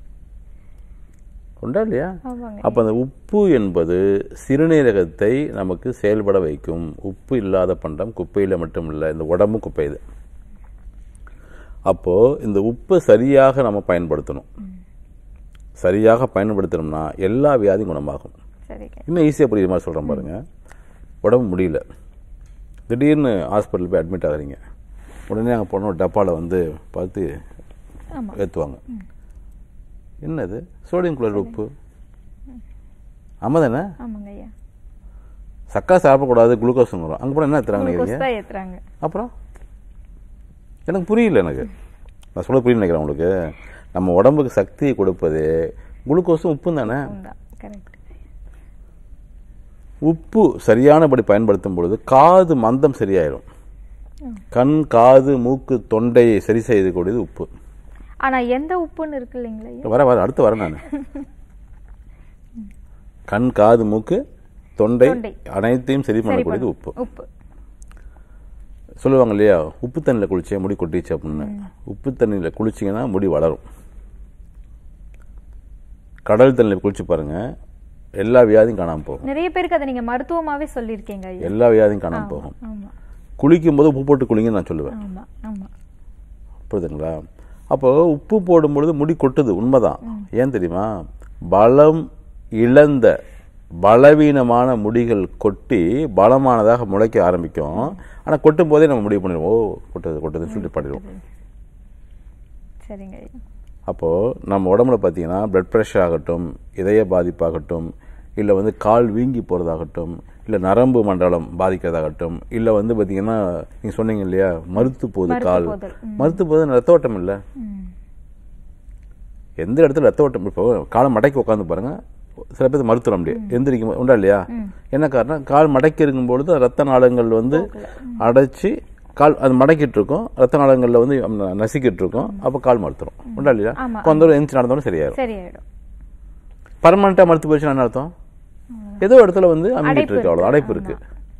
உண்டா இல்லையா ஆமாங்க அப்போ அந்த உப்பு என்பது சிறுநீரகத்தை நமக்கு செயல்பட வைக்கும் உப்பு இல்லாத பண்டம் குப்பையில் மட்டும் இல்லை இந்த உடம்பு குப்பை இது அப்போ இந்த உப்பை சரியாக நம்ம பயன்படுத்தணும் சரியாக பயன்படுத்தணும்னா எல்லா வியாதியும் குணமாகும் சரிங்க இன்னும் ஈஸியாக புரியுற மாதிரி சொல்கிறேன் பாருங்க உடம்பு முடியல திடீர்னு ஹாஸ்பிட்டல் போய் அட்மிட் ஆகுறீங்க உடனே அங்கே போன ஒரு டப்பாவில் வந்து பார்த்து ஆமா ஏற்றுவாங்க என்னது சோடியம் குளோரைடு உப்பு ஆமாம் தானே ஆமாங்க ஐயா சக்கரை சாப்பிடக்கூடாது குளுக்கோஸ் வரும் அங்கே போனால் என்ன ஏற்றுறாங்க குளுக்கோஸ் நினைக்கிறீங்க தான் ஏத்துறாங்க அப்புறம் எனக்கு புரியல எனக்கு நான் சொல்ல புரியல நினைக்கிறேன் உங்களுக்கு நம்ம உடம்புக்கு சக்தியை கொடுப்பது குளுக்கோஸும் உப்பும் தானே கரெக்ட் உப்பு சரியானபடி பயன்படுத்தும் பொழுது காது மந்தம் சரியாயிரும் கண் காது மூக்கு தொண்டையை சரி செய்யக்கூடியது உப்பு ஆனா எந்த உப்புன்னு இருக்கு இல்லைங்களா ஐயா வர வர அடுத்து வரேன் நான் கண் காது மூக்கு தொண்டை தொண்டை. அனைத்தையும் சரி சரி பண்ணக்கூடியது பண்ணும். உப்பு உப்பு சொல்லுவாங்க இல்லையா உப்பு தண்ணியில் குளிச்சே முடி கொட்டிச்சு அப்படின்னு உப்பு தண்ணியில் குளிச்சிங்கன்னா முடி வளரும் கடல் தண்ணியில் குளிச்சு பாருங்க எல்லா வியாதியும் காணாம போகும் நிறைய பேருக்கு அதை நீங்க மருத்துவமாவே சொல்லியிருக்கீங்க ஐயா எல்லா வியாதியும் காணாம போகும் ஆமா குளிக்கும் போது உப்பு போட்டு குளிங்கன்னு நான் சொல்லுவேன் ஆமா ஆமா புரியுதுங்களா அப்போ உப்பு போடும் பொழுது முடி கொட்டுது உண்மைதான் ஏன் தெரியுமா பலம் இழந்த பலவீனமான முடிகள் கொட்டி பலமானதாக முளைக்க ஆரம்பிக்கும் ஆனா கொட்டும் போதே நம்ம முடிவு பண்ணிடுவோம் ஓ கொட்டுது கொட்டுதுன்னு சொல்லிட்டு பண்ணிடுவோம் சரிங்க ஐயா அப்போ நம்ம உடம்புல பார்த்தீங்கன்னா பிளட் ப்ரெஷர் ஆகட்டும் இதய பாதிப்பாகட்டும் இல்லை வந்து கால் வீங்கி போகிறதாகட்டும் இல்லை நரம்பு மண்டலம் பாதிக்கிறதாகட்டும் இல்லை வந்து பார்த்தீங்கன்னா நீங்க சொன்னீங்க இல்லையா மறுத்து போகுது கால் போதல். மறுத்து போகுது ரத்த ஓட்டம் இல்லை எந்த இடத்துல ரத்த ஓட்டம் இப்போ காலை மடக்கி உட்காந்து பாருங்க சில பேர் மறுத்துட முடியும் எந்திரிக்கும் போது- உண்டா இல்லையா என்ன காரணம் கால் மடக்கி இருக்கும் பொழுது ரத்த நாளங்கள் வந்து அடைச்சி கால் அது மடக்கிட்டு இருக்கும் ரத்த நாளங்கள்ல வந்து ந- நசுக்கிட்டு இருக்கும் அப்போ கால் மறுத்துரும் உண்டா இல்லையா ஆமா. கொஞ்ச தூரம் எந்திரிச்சு நடந்தோன்னு சரியாயிரும் சரியாயிடும் பர்மனண்டா மறுத்து போச்சுன்னா என்ன அர்த்தம் ஏதோ இடத்துல வந்து அமுங்கிட்டு அடைப்பு இருக்கு அவ்வளவு அடைப்பு இருக்கு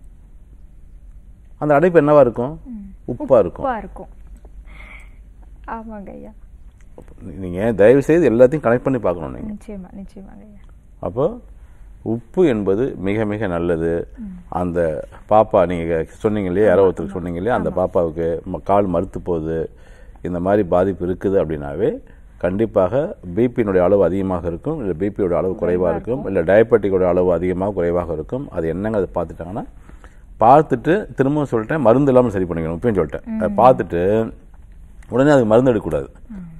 அந்த அடைப்பு என்னவா இருக்கும் உப்பா இருக்கும் உப்பா இருக்கும் ஆமாங்க ஐயா நீங்க தயவு செய்து எல்லாத்தையும் கனெக்ட் பண்ணி பார்க்கணும் நீங்க நிச்சயமா நிச்சயமாங்க ஐயா அப்போ உப்பு என்பது மிக மிக நல்லது அந்த பாப்பா நீங்க சொன்னீங்க இல்லையா யாரோ ஒருத்தருக்கு சொன்னீங்க இல்லையா அந்த பாப்பாவுக்கு ம- கால் மறுத்து போகுது இந்த மாதிரி பாதிப்பு இருக்குது அப்படின்னாவே கண்டிப்பாக பிபியினுடைய அளவு அதிகமாக இருக்கும் இல்லை பிபியோட அளவு குறைவாக இருக்கும் இல்லை டயபெட்டிக்கோட அளவு அதிகமாக குறைவாக இருக்கும் அது என்னங்க அதை பார்த்துட்டாங்கன்னா பார்த்துட்டு திரும்பவும் சொல்லிட்டேன் மருந்து இல்லாமல் சரி பண்ணிக்கணும் இப்பயும் சொல்லிட்டேன் அதை பார்த்துட்டு உடனே அதுக்கு மருந்து எடுக்கக்கூடாது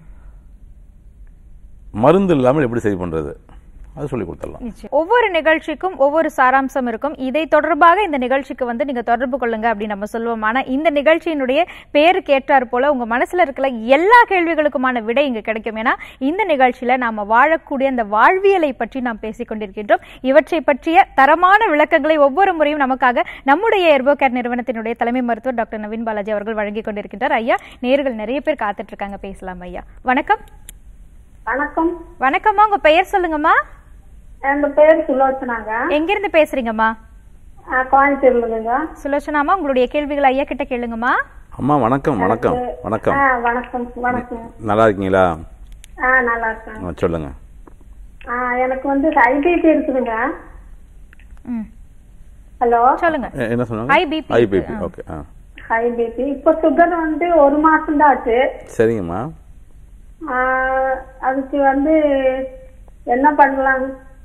மருந்து இல்லாமல் எப்படி சரி பண்றது அது சொல்லி கொடுத்துடலாம் நிச்சயம் ஒவ்வொரு நிகழ்ச்சிக்கும் ஒவ்வொரு சாராம்சம் இருக்கும் இதை தொடர்பாக இந்த நிகழ்ச்சிக்கு வந்து நீங்க தொடர்பு கொள்ளுங்க அப்படின்னு நம்ம சொல்லுவோம் ஆனா இந்த நிகழ்ச்சியினுடைய பேருக்கு ஏற்றாற் போல உங்க மனசுல இருக்கிற எல்லா கேள்விகளுக்குமான விடை இங்க கிடைக்கும் ஏன்னா இந்த நிகழ்ச்சியில நாம வாழக்கூடிய அந்த வாழ்வியலை பற்றி நாம் பேசிக் கொண்டிருக்கின்றோம் இவற்றை பற்றிய தரமான விளக்கங்களை ஒவ்வொரு முறையும் நமக்காக நம்முடைய எர்போகேர் நிறுவனத்தினுடைய தலைமை மருத்துவர் டாக்டர் நவீன் பாலாஜி அவர்கள் வழங்கிக் கொண்டிருக்கின்றார் ஐயா நேர்கள் நிறைய பேர் காத்துட்டு இருக்காங்க பேசலாம் ஐயா வணக்கம் வணக்கம் வணக்கம்மா உங்க பெயர் சொல்லுங்கம்மா என் பேர் சுலோச்சனாங்க எங்கிருந்து பேசுறீங்கம்மா ஆ, கோயம்புத்தூர்ல இருந்துங்க சுலோச்சனாமா உங்களுடைய கேள்விகள் ஐயா கிட்ட கேளுங்கம்மா அம்மா வணக்கம் வணக்கம் வணக்கம் ஆ வணக்கம் வணக்கம் நல்லா இருக்கீங்களா ஆ நல்லா இருக்கேன் ஆ, சொல்லுங்க ஆ எனக்கு வந்து ஐபிபி இருக்குதுங்க ம் ஹலோ சொல்லுங்க எ- என்ன சொன்னாங்க High BP ஐபிபி இருக்கு, ஆ. ஓகே ஆ ஐபிபி இப்போ சுகர் வந்து ஒரு மாசம் தான் ஆச்சு சரிங்கம்மா ஆ, அதுக்கு வந்து என்ன பண்ணலாம்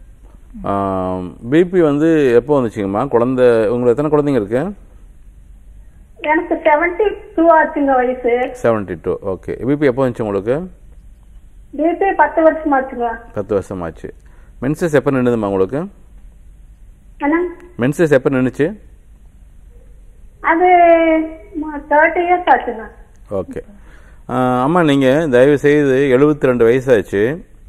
பிபி வந்து எப்போ வந்துச்சுங்கம்மா குழந்தை உங்களுக்கு எத்தனை குழந்தைங்க இருக்கு எனக்கு செவன்டி டூ ஆச்சுங்க வயசு செவன்டி டூ ஓகே பிபி எப்போ வந்துச்சு உங்களுக்கு பிபி பத்து வருஷம் ஆச்சுங்க பத்து வருஷம் ஆச்சு மென்சஸ் எப்போ நின்றுதுமா உங்களுக்கு என்ன மென்சஸ் எப்போ நின்றுச்சு அது தேர்ட்டி இயர்ஸ் ஆச்சுங்க ஓகே ஆ, அம்மா நீங்கள் தயவு செய்து எழுபத்தி ரெண்டு வயசாச்சு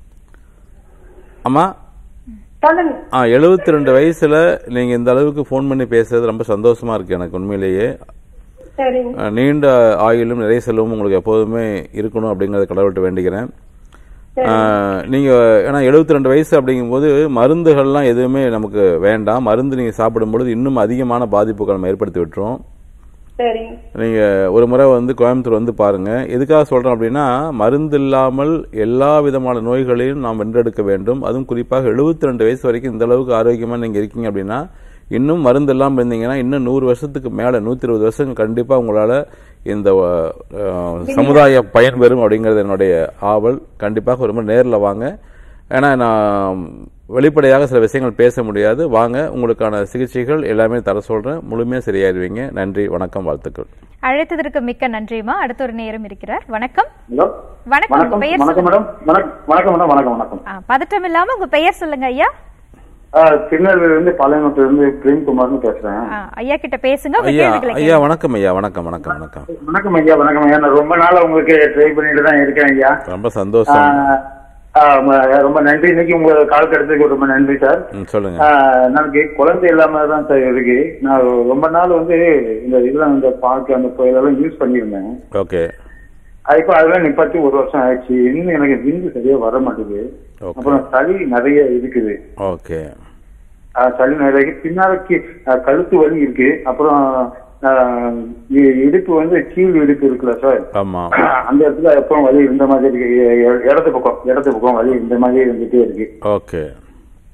அம்மா சொல்லுங்க ஆ எழுபத்தி ரெண்டு வயசுல நீங்க இந்த அளவுக்கு ஃபோன் பண்ணி பேசுறது ரொம்ப சந்தோஷமா இருக்கு எனக்கு உண்மையிலேயே சரிங்க அஹ், நீண்ட ஆயுளும் நிறைய செல்வமும் உங்களுக்கு எப்போதுமே இருக்கணும் அப்படிங்கறத கடவுள்கிட்ட வேண்டிக்கிறேன் அஹ், நீங்க ஏன்னா எழுபத்தி ரெண்டு வயசு அப்படிங்கும்போது மருந்துகள்லாம் எதுவுமே நமக்கு வேண்டாம் மருந்து நீங்க சாப்பிடும் பொழுது இன்னும் அதிகமான பாதிப்புகள் நம்ம ஏற்படுத்தி விட்டுரும் சரிங்க நீங்க ஒரு முறை வந்து கோயம்புத்தூர் வந்து பாருங்க எதுக்காக சொல்றேன் அப்படின்னா மருந்து இல்லாமல் எல்லா விதமான நோய்களையும் நாம் வென்றெடுக்க வேண்டும் அதுவும் குறிப்பாக 72 ரெண்டு வயசு வரைக்கும் இந்த அளவுக்கு ஆரோக்கியமா நீங்க இருக்கீங்க அப்படின்னா இன்னும் மருந்து இல்லாமல் இருந்தீங்கன்னா இன்னும் நூறு வருஷத்துக்கு மேல நூத்தி இருபது வருஷம் கண்டிப்பா உங்களால இந்த அஹ், சமுதாய பயன் பெறும் அப்படிங்கிறது என்னுடைய ஆவல் கண்டிப்பாக ஒரு முறை நேர்ல வாங்க ஏன்னா நான் வெளிப்படையாக சில விஷயங்கள் பேச முடியாது வாங்க உங்களுக்கான சிகிச்சைகள் எல்லாமே தர சொல்றேன் முழுமையா சரியாயிருவீங்க நன்றி வணக்கம் வாழ்த்துக்கள் அழைத்ததற்கு மிக்க நன்றிமா அடுத்த ஒரு நேரம் இருக்கிறார் வணக்கம் ஹலோ வணக்கம் உங்க வணக்கம் பெயர் வணக்கம் சொல்லுங்க மேடம் வணக்கம் வணக்கம் மேடம் வணக்கம் வணக்கம் ஆ, பதட்டம் இல்லாம உங்க பெயர் சொல்லுங்க ஐயா ஆ, திருநெல்வேலியில இருந்து பாளையங்கோட்டில இருந்து பிரேம்குமார்னு பேசுறேன் ஆ, ஐயா கிட்ட பேசுங்க உங்க ஐயா கேள்விகளை ஐயா வணக்கம் ஐயா வணக்கம் வணக்கம் வணக்கம் வணக்கம் ஐயா வணக்கம் ஐயா நான் ரொம்ப நாளா உங்களுக்கு ட்ரை பண்ணிட்டு தான் இருக்கேன் ஐயா ரொம்ப ஆ, சந்தோஷம் ஆ, ம- ரொம்ப நன்றி இன்னைக்கு உங்க கால் கிடைச்சதுக்கு ரொம்ப நன்றி சார் ம், சொல்லுங்க ஆ, எனக்கு குழந்தை இல்லாம தான் சார் இருக்கு நான் ரொம்ப நாள் வந்து இந்த இதெல்லாம் இந்த பாக்கு அந்த இதெல்லாம் யூஸ் பண்ணியிருந்தேன் ஓகே அது இப்போ அதெல்லாம் நிப்பாட்டி ஒரு வருஷம் ஆயிடுச்சு இன்னும் எனக்கு விந்து சரியா வர மாட்டேங்குது ஓகே அப்புறம் சளி நிறைய இருக்குது ஓகே ஆஹ் சளி நிறைய இருக்கு. பின்னாடிக்கு ஆஹ் கழுத்து வலி இருக்கு அப்புறம் ஆஹ் இ- இடுப்பு வந்து கீழ் இடுப்பு இருக்குல்ல சார் ஆமா அந்த இடத்துல எப்பவும் வலி இருந்த மாதிரி இருக்கு இ- இ- இடது பக்கம் இடது பக்கம் வலி இந்த மாதிரி இருந்துட்டே இருக்கு ஓகே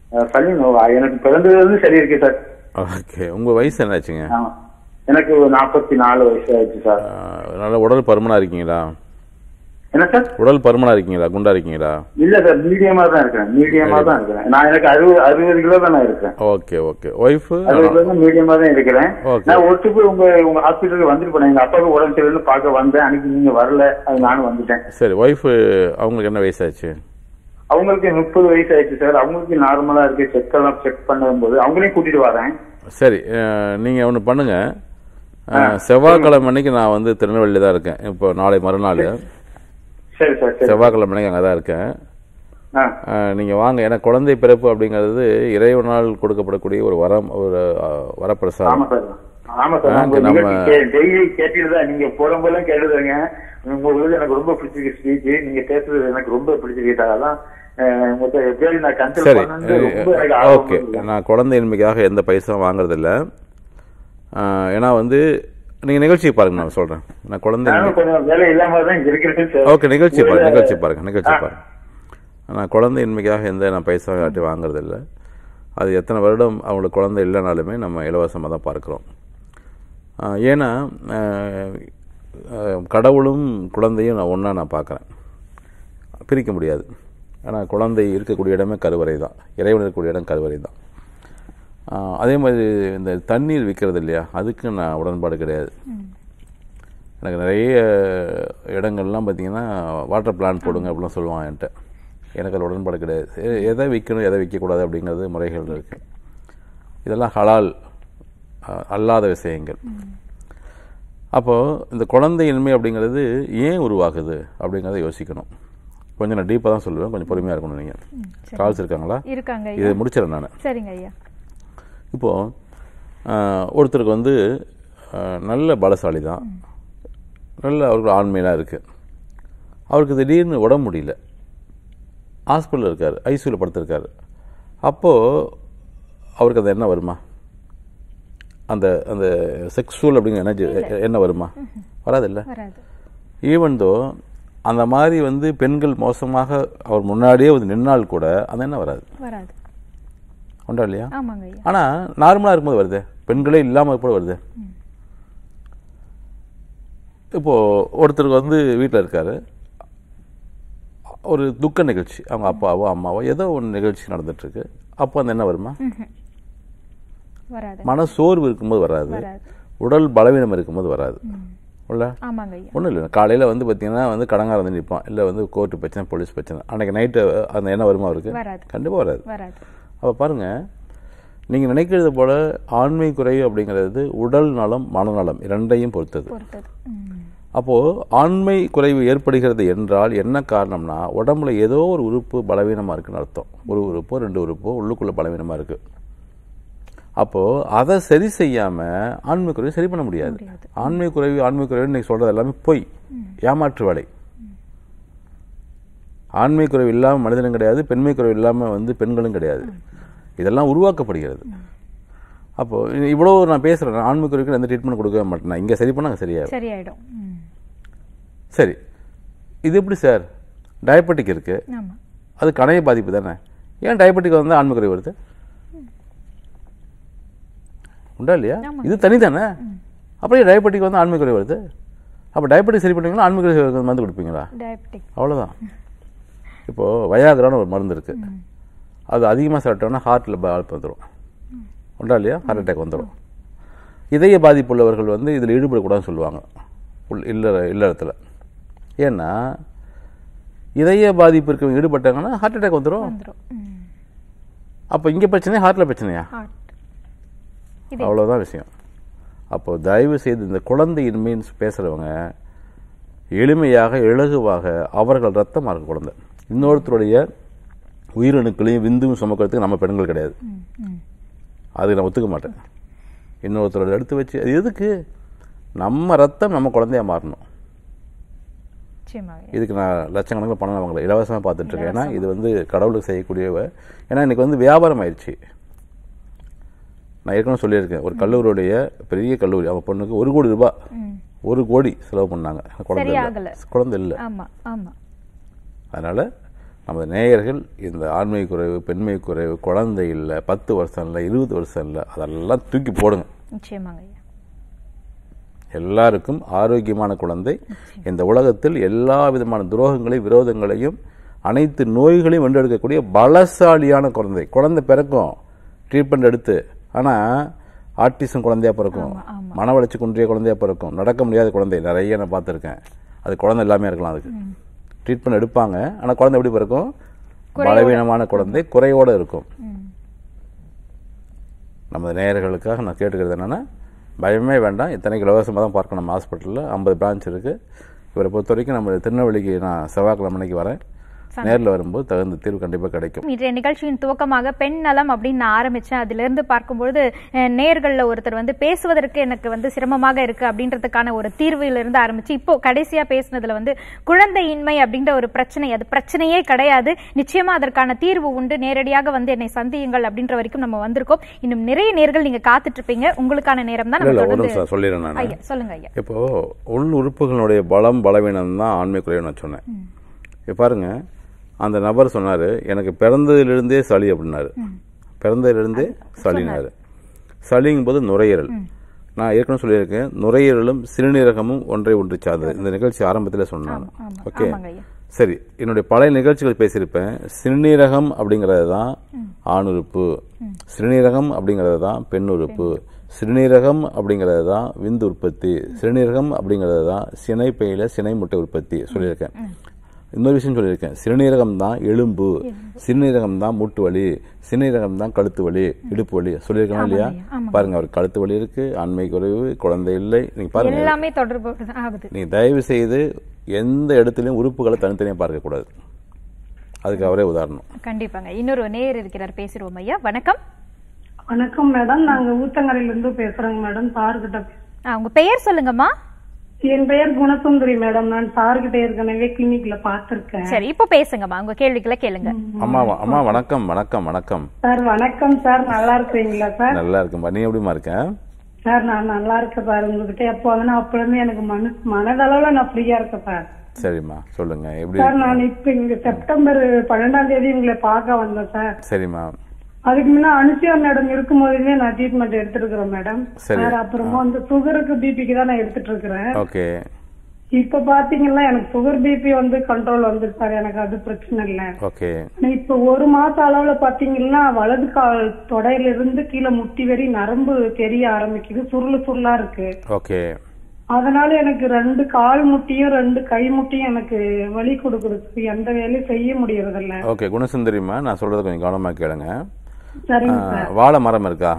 அஹ், சளி நோவா எனக்கு பிறந்ததுல இருந்து சளி இருக்கு சார் ஓகே உங்கள் வயசு என்னாச்சுங்க ஆமா எனக்கு நாற்பத்தி நாலு வயசு ஆயிடுச்சு சார் ஆஹ், நல்ல உடல் பருமனாக இருக்கீங்களா என்ன சார் உடல் பருமனாக இருக்கீங்களா குண்டா இருக்கீங்களா இல்ல சார் மீடியமா தான் இருக்கிறேன் மீடியமா தான் இருக்கிறேன் நான் எனக்கு அறுபது அறுபது கிலோ தான் நான் இருக்கேன் ஓகே ஓகே ஒய்ஃபு அறுபது கிலோ தான் மீடியமா தான் இருக்கிறேன் Okay. நான் ஒட்டு போய் உங்க உங்க ஹாஸ்பிட்டலுக்கு வந்துட்டு போனேன் எங்க அப்பாவுக்கு உடம்பு சரியில்லைன்னு பார்க்க வந்தேன் அன்னைக்கு நீங்க வரல அது நானும் வந்துட்டேன் சரி ஒய்ஃபு அவங்களுக்கு என்ன வயசாச்சு அவங்களுக்கு முப்பது வயசு ஆயிடுச்சு சார் அவங்களுக்கு நார்மலா இருக்கு செக் எல்லாம் செக் பண்ணும்போது அவங்களையும் கூட்டிட்டு வரேன் சரி நீங்கள் ஒன்று பண்ணுங்க அஹ், செவ்வாய்க்கிழமை அன்னைக்கு நான் வந்து திருநெல்வேலியில் தான் இருக்கேன் இப்போ நாளை மறுநாள் சரி சார் சரி செவ்வாய்க்கிழமை அன்னைக்கு அங்கே தான் இருக்கேன் ஆ அஹ், நீங்க வாங்க ஏன்னா குழந்தை பிறப்பு அப்படிங்கிறது இறைவனால் கொடுக்கப்படக்கூடிய ஒரு வரம் ஒரு அஹ், வரப்பிரசாதம் ஆமா சார் ஆமா சார் ஆ, உங்க நம்ம- நிகழ்ச்சி கே- டெய்லி கேட்டுட்டு தான் நீங்க போடும்போதெல்லாம் கேட்டுதுங்க உங்களுக்கு எனக்கு ரொம்ப பிடிச்சிருக்கு ஸ்பீச் நீங்க பேசுறது எனக்கு ரொம்ப பிடிச்சிருக்கு சார் அதான் அஹ், மொத்தம் எப்படியாவது நான் கன்சல்ட் சரி பண்ணு ரொம்ப எனக்கு ஆர்வம் ஓகே இருக்கு. நான் குழந்தையின்மைக்காக எந்த பைசாவும் வாங்குறதில்ல அஹ், ஏன்னா வந்து நீங்க நிகழ்ச்சியை பாருங்க நான் சொல்றேன் நான் குழந்தை நானும் கொஞ்சம் வேலை இல்லாம தான் இங்க இருக்கிறேன் சார் ஓகே நிகழ்ச்சி பாருங்க உங்களை- நிகழ்ச்சி பாருங்க நிகழ்ச்சி ஆ. பாருங்க நான் குழந்தையின்மைக்காக எந்த நான் பைசா காட்டி வாங்குறதில்ல அது எத்தனை வருடம் அவங்களுக்கு குழந்தை இல்லைனாலுமே நம்ம இலவசமாக தான் பார்க்குறோம் ஆஹ் ஏன்னா ஆஹ் ஆஹ் கடவுளும் குழந்தையும் நான் ஒன்றா நான் பார்க்குறேன் பிரிக்க முடியாது ஆனால் குழந்தை இருக்கக்கூடிய இடமே கருவறை தான் இறைவன் இருக்கக்கூடிய இடம் கருவறை தான் ஆஹ் அதே மாதிரி இந்த தண்ணீர் விற்கிறது இல்லையா அதுக்கு நான் உடன்பாடு கிடையாது எனக்கு நிறைய இடங்கள்லாம் பார்த்தீங்கன்னா வாட்டர் பிளான்ட் போடுங்க அப்படிலாம் சொல்லுவான் என்கிட்ட எனக்கு அதில் உடன்பாடு கிடையாது எ- எதை விற்கணும் எதை விற்கக்கூடாது அப்படிங்கிறது முறைகள் இருக்குது இதெல்லாம் ஹலால் அஹ், அல்லாத விஷயங்கள் அப்போது இந்த குழந்தையின்மை அப்படிங்கிறது ஏன் உருவாகுது அப்படிங்கிறத யோசிக்கணும் கொஞ்சம் நான் டீப்பாக தான் சொல்லுவேன் கொஞ்சம் பொறுமையாக இருக்கணும் நீங்கள் கால்ஸ் இருக்காங்களா இருக்காங்க ஐயா இது முடிச்சிடறேன் நான் சரிங்க ஐயா இப்போது ஒருத்தருக்கு வந்து ஆஹ், நல்ல பலசாலி தான் நல்ல அவருக்கு ஆண்மையெல்லாம் இருக்குது அவருக்கு திடீர்னு உடம்பு முடியல ஹாஸ்பிட்டலில் இருக்கார் ஐசியூவில் படுத்திருக்காரு அப்போது அவருக்கு அந்த என்ன வருமா அந்த அந்த செக்ஸுவல் அப்படிங்கிற எனர்ஜி என்ன வருமா வராதில்ல வராது ஈவன் தோ அந்த மாதிரி வந்து பெண்கள் மோசமாக அவர் முன்னாடியே வந்து நின்னால் கூட அந்த என்ன வராது வராது உண்டா இல்லையா ஆமாங்க ஐயா ஆனா நார்மலா இருக்கும்போது வருது பெண்களே இல்லாம கூட வருது இப்போ ஒருத்தருக்கு வந்து வீட்டில் இருக்காரு ஒரு துக்க நிகழ்ச்சி அவங்க அப்பாவோ அம்மாவோ ஏதோ ஒரு நிகழ்ச்சி நடந்துட்டு இருக்கு அப்போ அந்த என்ன வருமா வராது மன சோர்வு இருக்கும்போது வராது வராது உடல் பலவீனம் இருக்கும்போது வராது உள்ள ஆமாங்க ஐயா ஒன்றும் இல்லை காலையில் வந்து பார்த்தீங்கன்னா வந்து கடங்கார வந்து நிற்பான் இல்லை வந்து கோர்ட்டு பிரச்சனை போலீஸ் பிரச்சனை அன்னைக்கு நைட்டு அந்த என்ன வருமா அவருக்கு வராது. கண்டிப்பாக வராது வராது அப்போ பாருங்க நீங்கள் நினைக்கிறது போல ஆண்மை குறைவு அப்படிங்கிறது உடல் நலம் மனநலம் இரண்டையும் பொறுத்தது பொறுத்தது ம். அப்போது ஆண்மை குறைவு ஏற்படுகிறது என்றால் என்ன காரணம்னா உடம்புல ஏதோ ஒரு உறுப்பு பலவீனமாக இருக்குன்னு அர்த்தம் ஒரு உறுப்போ ரெண்டு உறுப்போ உள்ளுக்குள்ளே பலவீனமாக இருக்குது அப்போது அதை சரி செய்யாமல் ஆண்மை குறைவு சரி பண்ண முடியாது ஆண்மை குறைவு ஆண்மை குறைவு இன்னைக்கு சொல்கிறது எல்லாமே பொய் ஏமாற்று வேலை ஆண்மை குறைவு இல்லாமல் மனிதனும் கிடையாது பெண்மை குறைவு இல்லாமல் வந்து பெண்களும் கிடையாது இதெல்லாம் உருவாக்கப்படுகிறது அப்போது இவ்வளோ நான் பேசுகிறேன் ஆண்மை குறைவுக்கு எந்த ட்ரீட்மெண்ட் கொடுக்கவே மாட்டேன் நான் இங்கே சரி பண்ணால் அங்கே சரியாகும் சரியாயிடும் ம். சரி இது எப்படி சார் டயபெட்டிக் இருக்கு ஆமா அது கணைய பாதிப்பு தானே ஏன் டயபெட்டிக் வந்து ஆண்மை குறைவு வருது உண்டா இல்லையா இது தனி தானே அப்புறம் டயபெட்டிக் வந்து ஆண்மை குறைவு வருது அப்போ டயபெட்டிக் சரி பண்ணுவீங்களா ஆண்மை குறைவு மருந்து கொடுப்பீங்களா டயபெட்டிக் அவ்வளோதான் இப்போது வயாகரான்னு ஒரு மருந்து இருக்கு அது அதிகமாக சாப்பிட்டோம்னா ஹார்ட்டில் பாதிப்பு வந்துடும் உண்டா இல்லையா ஹார்ட் அட்டாக் வந்துடும் இதய பாதிப்பு உள்ளவர்கள் வந்து இதில் ஈடுபடக்கூடாதுன்னு சொல்லுவாங்க உள் இல்லற இல்லறத்தில் ஏன்னா இதய பாதிப்பு இருக்கவங்க ஈடுபட்டாங்கன்னா ஹார்ட் அட்டாக் வந்துடும் வந்துடும் அப்போ இங்கே பிரச்சனையா ஹார்ட்டில் பிரச்சனையா ஹார்ட் அவ்வளோதான் விஷயம் அப்போ தயவு செய்து இந்த குழந்தையின்மைன்னு பேசுகிறவங்க எளிமையாக இலகுவாக அவர்கள் ரத்தமாக இருக்க குழந்தை இன்னொருத்தருடைய உயிரணுக்களையும் விந்தும் சுமக்கிறதுக்கு நம்ம பெண்கள் கிடையாது அது நான் ஒத்துக்க மாட்டேன் இன்னொருத்தரோட எடுத்து வச்சு அது எதுக்கு நம்ம ரத்தம் நம்ம குழந்தையா மாறணும் நிச்சயமாக இதுக்கு நான் லட்சக்கணக்கில் பணம் அவங்களை இலவசமாக பார்த்துட்டு இருக்கேன் ஏன்னா இது வந்து கடவுளுக்கு செய்யக்கூடியவ ஏன்னா இன்னைக்கு வந்து வியாபாரம் ஆயிடுச்சு நான் ஏற்கனவே சொல்லியிருக்கேன் ஒரு கல்லூரியுடைய பெரிய கல்லூரி அவங்க பொண்ணுக்கு ஒரு கோடி ரூபாய் ஒரு கோடி செலவு பண்ணாங்க குழந்தை சரியாகல. இல்லை குழந்தை இல்லை ஆமா ஆமா அதனால் நமது நேயர்கள் இந்த ஆண்மை குறைவு பெண்மை குறைவு குழந்தை இல்லை பத்து வருஷம் இல்லை இருபது வருஷம் இல்லை அதெல்லாம் தூக்கி போடுங்க நிச்சயமாங்க ஐயா எல்லாருக்கும் ஆரோக்கியமான குழந்தை இந்த உலகத்தில் எல்லா விதமான துரோகங்களையும் விரோதங்களையும் அனைத்து நோய்களையும் வென்றெடுக்கக்கூடிய பலசாலியான குழந்தை குழந்தை பிறக்கும் ட்ரீட்மெண்ட் எடுத்து ஆனால் ஆட்டிசம் குழந்தையா பிறக்கும் மன வளர்ச்சி குன்றிய குழந்தையா பிறக்கும் நடக்க முடியாத குழந்தை நிறைய நான் பார்த்துருக்கேன் அது குழந்தை எல்லாமே இருக்கலாம் அதுக்கு ட்ரீட்மெண்ட் எடுப்பாங்க ஆனால் குழந்தை எப்படி பிறக்கும் பலவீனமான குழந்தை குறையோடு இருக்கும் நமது நேயர்களுக்காக நான் கேட்டுக்கிறது என்னென்னா பயமே வேண்டாம் இத்தனைக்கு இலவசமாக தான் பார்க்கணும் நம்ம ஹாஸ்பிட்டலில் ஐம்பது பிரான்ச் இருக்குது இவரை பொறுத்த வரைக்கும் நம்ம திருநெல்வேலிக்கு நான் செவ்வாய்க்கிழமை அன்னைக்கு வரேன் நேரில் வரும்போது தகுந்த தீர்வு கண்டிப்பாக கிடைக்கும் இன்றைய நிகழ்ச்சியின் துவக்கமாக பெண் நலம் அப்படின்னு நான் ஆரம்பிச்சேன் அதிலிருந்து பார்க்கும்பொழுது அஹ், நேர்கள்ல ஒருத்தர் வந்து பேசுவதற்கு எனக்கு வந்து சிரமமாக இருக்கு அப்படின்றதுக்கான ஒரு தீர்விலிருந்து ஆரம்பிச்சு இப்போ கடைசியா பேசினதுல வந்து குழந்தையின்மை அப்படின்ற ஒரு பிரச்சனை அது பிரச்சனையே கிடையாது நிச்சயமா அதற்கான தீர்வு உண்டு நேரடியாக வந்து என்னை சந்தியுங்கள் அப்படின்ற வரைக்கும் நம்ம வந்திருக்கோம் இன்னும் நிறைய நேர்கள் நீங்க காத்துட்டு இருப்பீங்க உங்களுக்கான நேரம் தான் இல்லை நம்ம இல்லை ஒரு தொடர்ந்து நிமிஷம் சொல்லிடுறேன் நான் ஐயா சொல்லுங்க ஐயா இப்போ உள் உறுப்புகளுடைய பலம் பலவீனம் தான் ஆண்மை குறைவு நான் சொன்னேன் இப்போ பாருங்க அந்த நபர் சொன்னாரு எனக்கு பிறந்ததிலிருந்தே சளி அப்படின்னாரு பிறந்ததிலிருந்தே சளினாரு சளிங்கும் போது நுரையீரல் நான் ஏற்கனவே சொல்லியிருக்கேன் நுரையீரலும் சிறுநீரகமும் ஒன்றை ஒன்று சார்ந்தது இந்த நிகழ்ச்சி ஆரம்பத்தில் சொன்னாங்க ஓகே ஆமாங்க ஐயா சரி என்னுடைய பழைய நிகழ்ச்சிகள் பேசியிருப்பேன் சிறுநீரகம் அப்படிங்கிறது தான் ஆண் உறுப்பு சிறுநீரகம் அப்படிங்கிறது தான் பெண் உறுப்பு சிறுநீரகம் அப்படிங்கிறது தான் விந்து உற்பத்தி சிறுநீரகம் அப்படிங்கிறது தான் சினைப்பையில சினை முட்டை உற்பத்தி சொல்லியிருக்கேன் இன்னொரு விஷயம் சொல்லியிருக்கேன் சிறுநீரகம் தான் எலும்பு சிறுநீரகம் தான் மூட்டு வலி சிறுநீரகம் தான் கழுத்து வலி இடுப்பு வலி சொல்லியிருக்கணும் இல்லையா பாருங்க அவர் கழுத்து வலி இருக்கு ஆண்மை குறைவு குழந்தை இல்லை நீங்க பாருங்க எல்லாமே தொடர்பு ஆகுது நீ தயவு செய்து எந்த இடத்துலையும் உறுப்புகளை தனித்தனியாக பார்க்கக்கூடாது அதுக்கு அவரே உதாரணம் கண்டிப்பாங்க இன்னொரு நேயர் இருக்கிறார் பேசிடுவோம் ஐயா வணக்கம் வணக்கம் மேடம் நாங்க ஊத்தங்கரையில இருந்து பேசுறோங்க மேடம் சார்கிட்ட ஆ, உங்க பெயர் சொல்லுங்கம்மா என் பெயர் குணசுந்தரி மேடம் நான் சார்கிட்ட ஏற்கனவே கிளினிக்ல பாத்திருக்கேன் சரி இப்போ பேசுங்கம்மா உங்க கேள்விகளை கேளுங்க அம்மா வ- அம்மா வணக்கம் வணக்கம் வணக்கம் சார் வணக்கம் சார் நல்லா இருக்கீங்களா சார் நல்லா இருக்கும்பா நீ எப்படிமா இருக்க சார் நான் நல்லா இருக்கேன் சார் உங்ககிட்ட எப்போ வந்து அப்ப இருந்து எனக்கு மனசு மனதளவுல நான் ஃப்ரீயா இருக்கேன் சார் சரிம்மா சொல்லுங்க எப்படி சார் நான் இப்ப இங்க செப்டம்பர் பன்னெண்டாம் தேதி உங்களை பார்க்க வந்தேன் சார் சரிம்மா அதுக்கு முன்ன அனுசியா மேடம் இருக்கும் போதுமே நான் ட்ரீட்மெண்ட் எடுத்துட்டு இருக்கிறேன் மேடம் சரி. சார் அப்புறமா வந்து சுகருக்கு பிபிக்கு தான் நான் எடுத்துட்டு இருக்கிறேன் ஓகே இப்ப பாத்தீங்கன்னா எனக்கு சுகர் பிபி வந்து கண்ட்ரோல் வந்துருச்சு சார் எனக்கு அது பிரச்சனை இல்ல ஓகே ஆனா இப்ப ஒரு மாச அளவுல பாத்தீங்கன்னா வலது கால் தொடையில இருந்து கீழே முட்டி வரை நரம்பு தெரிய ஆரம்பிக்குது சுருளு சுருளா இருக்கு ஓகே அதனால எனக்கு ரெண்டு கால் முட்டியும் ரெண்டு கை முட்டியும் எனக்கு வலி கொடுக்குது எந்த வேலையும் செய்ய முடியறது இல்ல ஓகே குணசுந்தரிம்மா நான் சொல்றது கொஞ்சம் கவனமா கேளுங்க சரிங்க ஆ, சார் வாழை மரம் இருக்கா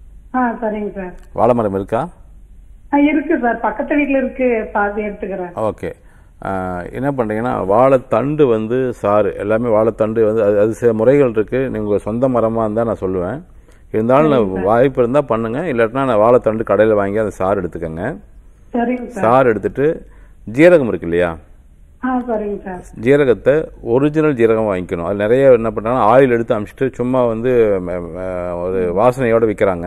ஆ சரிங்க சார் வாழை மரம் இருக்கா ஆ, இருக்கு சார் பக்கத்து வீட்டுல இருக்கு பாத்து எடுத்துக்கிறேன் ஓகே ஆ, என்ன பண்ணுறீங்கன்னா வாழைத்தண்டு வந்து சாறு எல்லாமே வாழைத்தண்டு வந்து அது அது சில முறைகள் இருக்குது நீங்கள் சொந்த மரமாக இருந்தால் நான் சொல்லுவேன் இருந்தாலும் நான் வாய்ப்பு இருந்தால் பண்ணுங்க இல்லாட்டினா நான் வாழைத்தண்டு கடையில் வாங்கி அந்த சாறு எடுத்துக்கோங்க சரிங்க சார் சாறு எடுத்துட்டு ஜீரகம் இருக்கு இல்லையா ஆ சரிங்க சார் ஜீரகத்தை ஒரிஜினல் ஜீரகம் வாங்கிக்கணும் அது நிறைய என்ன பண்ணுறாங்கன்னா ஆயில் எடுத்து அமிச்சிட்டு சும்மா வந்து ம, ம, ஒரு வாசனையோட விற்கிறாங்க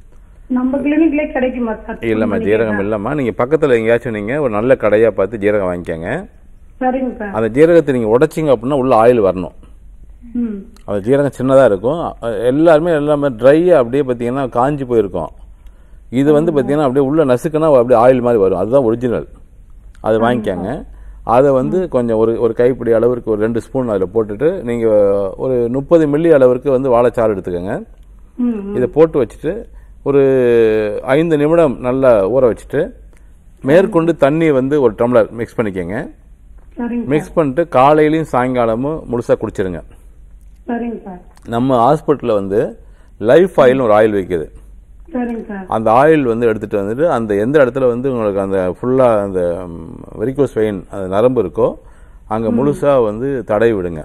நம்ம கிளினிக்லயே கிடைக்குமா சார் இல்லைம்மா ஜீரகம் இல்லைம்மா நீங்கள் பக்கத்தில் எங்கேயாச்சும் நீங்கள் ஒரு நல்ல கடையாக பார்த்து ஜீரகம் வாங்கிக்கோங்க சரிங்க சார் அந்த ஜீரகத்தை நீங்கள் உடைச்சிங்க அப்படின்னா உள்ள ஆயில் வரணும் ம் அந்த ஜீரகம் சின்னதாக இருக்கும் அஹ் எல்லாருமே எல்லாமே ட்ரையாக அப்படியே பார்த்தீங்கன்னா காஞ்சி போயிருக்கும் இது வந்து பார்த்தீங்கன்னா அப்படியே உள்ள நசுக்குனா அப்படியே ஆயில் மாதிரி வரும் அதுதான் ஒரிஜினல் அது வாங்கிக்கோங்க அதை வந்து கொஞ்சம் ஒரு ஒரு கைப்பிடி அளவிற்கு ஒரு ரெண்டு ஸ்பூன் அதில் போட்டுட்டு நீங்கள் ஒரு முப்பது மில்லி அளவிற்கு வந்து வாழைச்சாறு எடுத்துக்கோங்க ம் இதை போட்டு வச்சுட்டு ஒரு ஐந்து நிமிடம் நல்லா ஊற வச்சுட்டு மேற்கொண்டு தண்ணி வந்து ஒரு டம்ளர் மிக்ஸ் பண்ணிக்கோங்க சரிங்க மிக்ஸ் பண்ணிட்டு காலையிலையும் சாயங்காலமும் முழுசாக குடிச்சிருங்க சரிங்க சார் நம்ம ஹாஸ்பிட்டலில் வந்து லைஃப் ஆயில்னு ஒரு ஆயில் விற்கிது சரிங்க சார் அந்த ஆயில் வந்து எடுத்துட்டு வந்துட்டு அந்த எந்த இடத்துல வந்து உங்களுக்கு அந்த ஃபுல்லாக அந்த வெரிகோஸ் வெயின் அந்த நரம்பு இருக்கோ அங்கே முழுசாக வந்து தடவி விடுங்க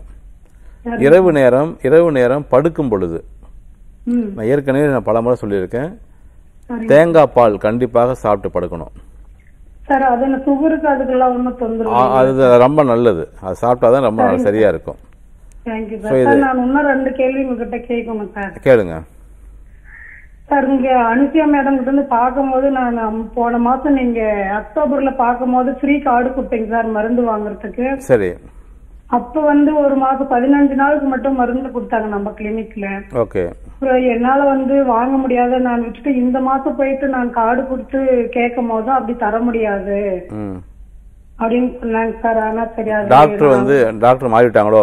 இரவு நேரம் இரவு நேரம் படுக்கும் பொழுது ம் நான் ஏற்கனவே நான் பல முறை சொல்லியிருக்கேன் சரிங்க தேங்காய் பால் கண்டிப்பாக சாப்பிட்டு படுக்கணும் சார் அது என்ன சுகருக்கு அதுக்கெல்லாம் ஒன்றும் தொந்தரவு ஆ- அது ரொம்ப நல்லது அது சாப்பிட்டா தான் ரொம்ப சரியா இருக்கும் தேங்க்யூ சார் சார் நான் இன்னும் ரெண்டு கேள்வி உங்ககிட்ட கேட்கணும் சார் கேளுங்க சார் இங்க அனுசியா மேடம் கிட்ட இருந்து பார்க்கும்போது நான் அம்- போன மாசம் நீங்க அக்டோபர்ல பார்க்கும்போது ஃப்ரீ கார்டு கொடுத்தீங்க சார் மருந்து வாங்குறதுக்கு சரி அப்ப வந்து ஒரு மாசம் பதினஞ்சு நாளுக்கு மட்டும் மருந்து கொடுத்தாங்க நம்ம கிளினிக்ல ஓகே அப்புறம் என்னால வந்து வாங்க முடியாத நான் விட்டுட்டு இந்த மாசம் போயிட்டு நான் கார்டு கொடுத்து கேட்கும் போதும் அப்படி தர முடியாது ம் அப்படின்னு சொன்னாங்க சார் ஆனா சரி அது டாக்டர் வந்து டாக்டர் மாறிவிட்டாங்களோ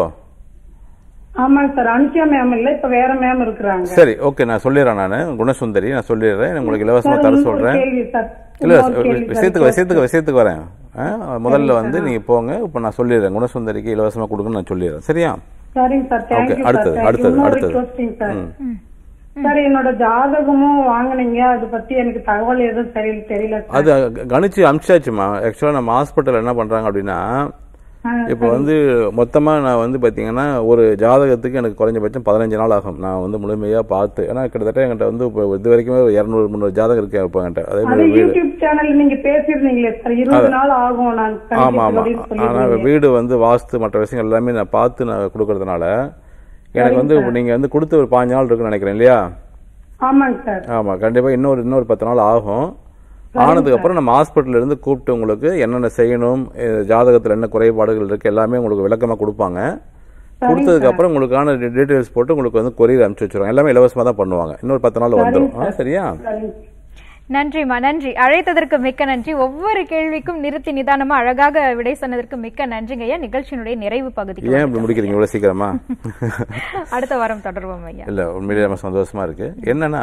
ஆமாங்க சார் அனுஷியா மேம் இல்ல இப்ப வேற மேம் இருக்கிறாங்க சரி ஓகே நான் சொல்லிடுறேன் நான் குணசுந்தரி நான் சொல்லிடுறேன் உங்களுக்கு இலவசமாக சார் தர இன்னொரு சொல்கிறேன் கேள்வி சார் இல்ல இன்னொரு கேள்வி சார். விஷயத்துக்கு விஷயத்துக்கு விஷயத்துக்கு வரேன் ஆ, முதல்ல வந்து நீங்க போங்க இப்போ நான் சொல்லிடுறேன் குணசுந்தரிக்கு இலவசமா கொடுக்குன்னு நான் சொல்லிடுறேன் சரியா சரிங்க சார் ஓகே தேங்க்யூ சார் அடுத்தது தேங்க்யூ அடுத்தது இன்னொரு அடுத்தது ரிக்வஸ்டிங் சார் ம். சார் என்னோட ஜாதகமும் வாங்குனீங்க அது பத்தி எனக்கு தகவல் எதுவும் தெரியல தெரியல சார் அது க- கணிச்சு அமிச்சாச்சுமா ஆக்சுவலாக நம்ம ஹாஸ்பிட்டல் என்ன பண்றாங்க அப்படின்னா ஆ, இப்போ வந்து மொத்தமா நான் வந்து பாத்தீங்கன்னா ஒரு ஜாதகத்துக்கு எனக்கு குறைஞ்சபட்சம் பதினஞ்சு நாள் ஆகும் நான் வந்து முழுமையா பார்த்து ஏன்னா கிட்டத்தட்ட என்கிட்ட வந்து இப்போ இது வரைக்குமே ஒரு இரநூறு முந்நூறு ஜாதகம் இருக்கு இப்போ என்கிட்ட அதே அது மாதிரி வீடு யூடியூப் சேனல் நீங்க பேசியிருந்தீங்களே சார் இருபது நாள் ஆகும் நான் ஆமா ஆமா கணிக்கிறதுக்கு ஆனா சொல்லியிருந்தீங்க. வீடு வந்து வாஸ்து மற்ற விஷயங்கள் எல்லாமே நான் பார்த்து நான் கொடுக்கறதுனால எனக்கு வந்து இப்ப நீங்க வந்து கொடுத்து ஒரு பாஞ்சு நாள் இருக்குன்னு நினைக்கிறேன் இல்லையா ஆமாங்க சார் ஆமா கண்டிப்பா இன்னொரு இன்னொரு பத்து நாள் ஆகும் ஆனதுக்கு அப்புறம் நம்ம ஹாஸ்பிட்டல்ல இருந்து கூப்பிட்டு உங்களுக்கு என்னென்ன செய்யணும் அஹ் ஜாதகத்துல என்ன குறைபாடுகள் இருக்கு எல்லாமே உங்களுக்கு விளக்கமா கொடுப்பாங்க கொடுத்ததுக்கு அப்புறம் உங்களுக்கான டீடைல்ஸ் போட்டு உங்களுக்கு வந்து கொரியர் அனுப்பிச்சு வச்சிருவாங்க எல்லாமே இலவசமா தான் பண்ணுவாங்க இன்னொரு பத்து நாள் வந்துடும் ஆ, சரியா சரிங்க. நன்றிம்மா நன்றி அழைத்ததற்கு மிக்க நன்றி ஒவ்வொரு கேள்விக்கும் நிறுத்தி நிதானமா அழகாக விடை சொன்னதற்கு மிக்க நன்றிங்க ஐயா நிகழ்ச்சியினுடைய நிறைவு பகுதிக்கு ஏன் இப்படி முடிக்கிறீங்க இவ்வளவு சீக்கிரமா அடுத்த வாரம் தொடர்வோம் ஐயா இல்லை உண்மையிலேயே நம்ம சந்தோஷமா இருக்கு என்னன்னா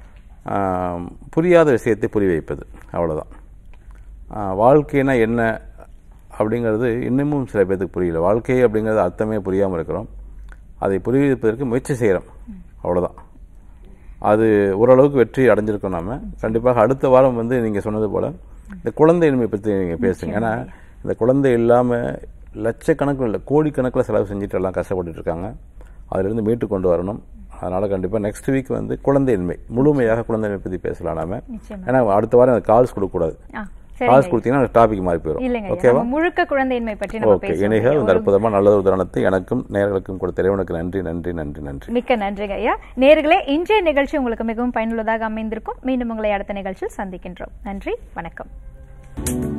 ஆம், புரியாத விஷயத்தை புரிய வைப்பது அவ்வளவுதான் ஆ, வாழ்க்கைனா என்ன அப்படிங்கிறது இன்னமும் சில பேருக்கு புரியல வாழ்க்கை அப்படிங்கிறது அர்த்தமே புரியாமல் இருக்கிறோம் அதை புரிய வைப்பதற்கு முயற்சி செய்கிறோம் அவ்வளவுதான் அது ஓரளவுக்கு வெற்றி அடைஞ்சிருக்கோம் நாம கண்டிப்பாக அடுத்த வாரம் வந்து நீங்க சொன்னது போல இந்த குழந்தையின்மை பற்றி நீங்க பேசுங்க ஏன்னா இந்த குழந்தை இல்லாம லட்சக்கணக்கில் இல்லை கோடிக்கணக்கில் செலவு செஞ்சுட்டு எல்லாம் கஷ்டப்பட்டுட்டு இருக்காங்க அதிலிருந்து மீட்டு கொண்டு வரணும் அதனால கண்டிப்பா நெக்ஸ்ட் வீக் வந்து குழந்தையின்மை முழுமையாக குழந்தையின்மை பற்றி பேசலாம் நாம நிச்சயமா. ஏன்னா அடுத்த வாரம் அந்த கால்ஸ் கொடுக்கக்கூடாது ஆ, கால்ஸ் சரிங்க கொடுத்தீங்கன்னா டாபிக் மாறி போயிடும் இல்லைங்க ஐயா. ஓகேவா நம்ம முழுக்க குழந்தையின்மை பற்றி நம்ம ஓகே பேசுவோம் இணைக ஐயா. இந்த அற்புதமா நல்ல ஒரு தருணத்தை எனக்கும் நேர்களுக்கும் கொடுத்த இறைவனுக்கு நன்றி நன்றி நன்றி நன்றி மிக்க நன்றிங்க ஐயா நேர்களே இன்றைய நிகழ்ச்சி உங்களுக்கு மிகவும் பயனுள்ளதாக அமைந்திருக்கும் மீண்டும் உங்களை அடுத்த நிகழ்ச்சியில் சந்திக்கின்றோம் நன்றி வணக்கம்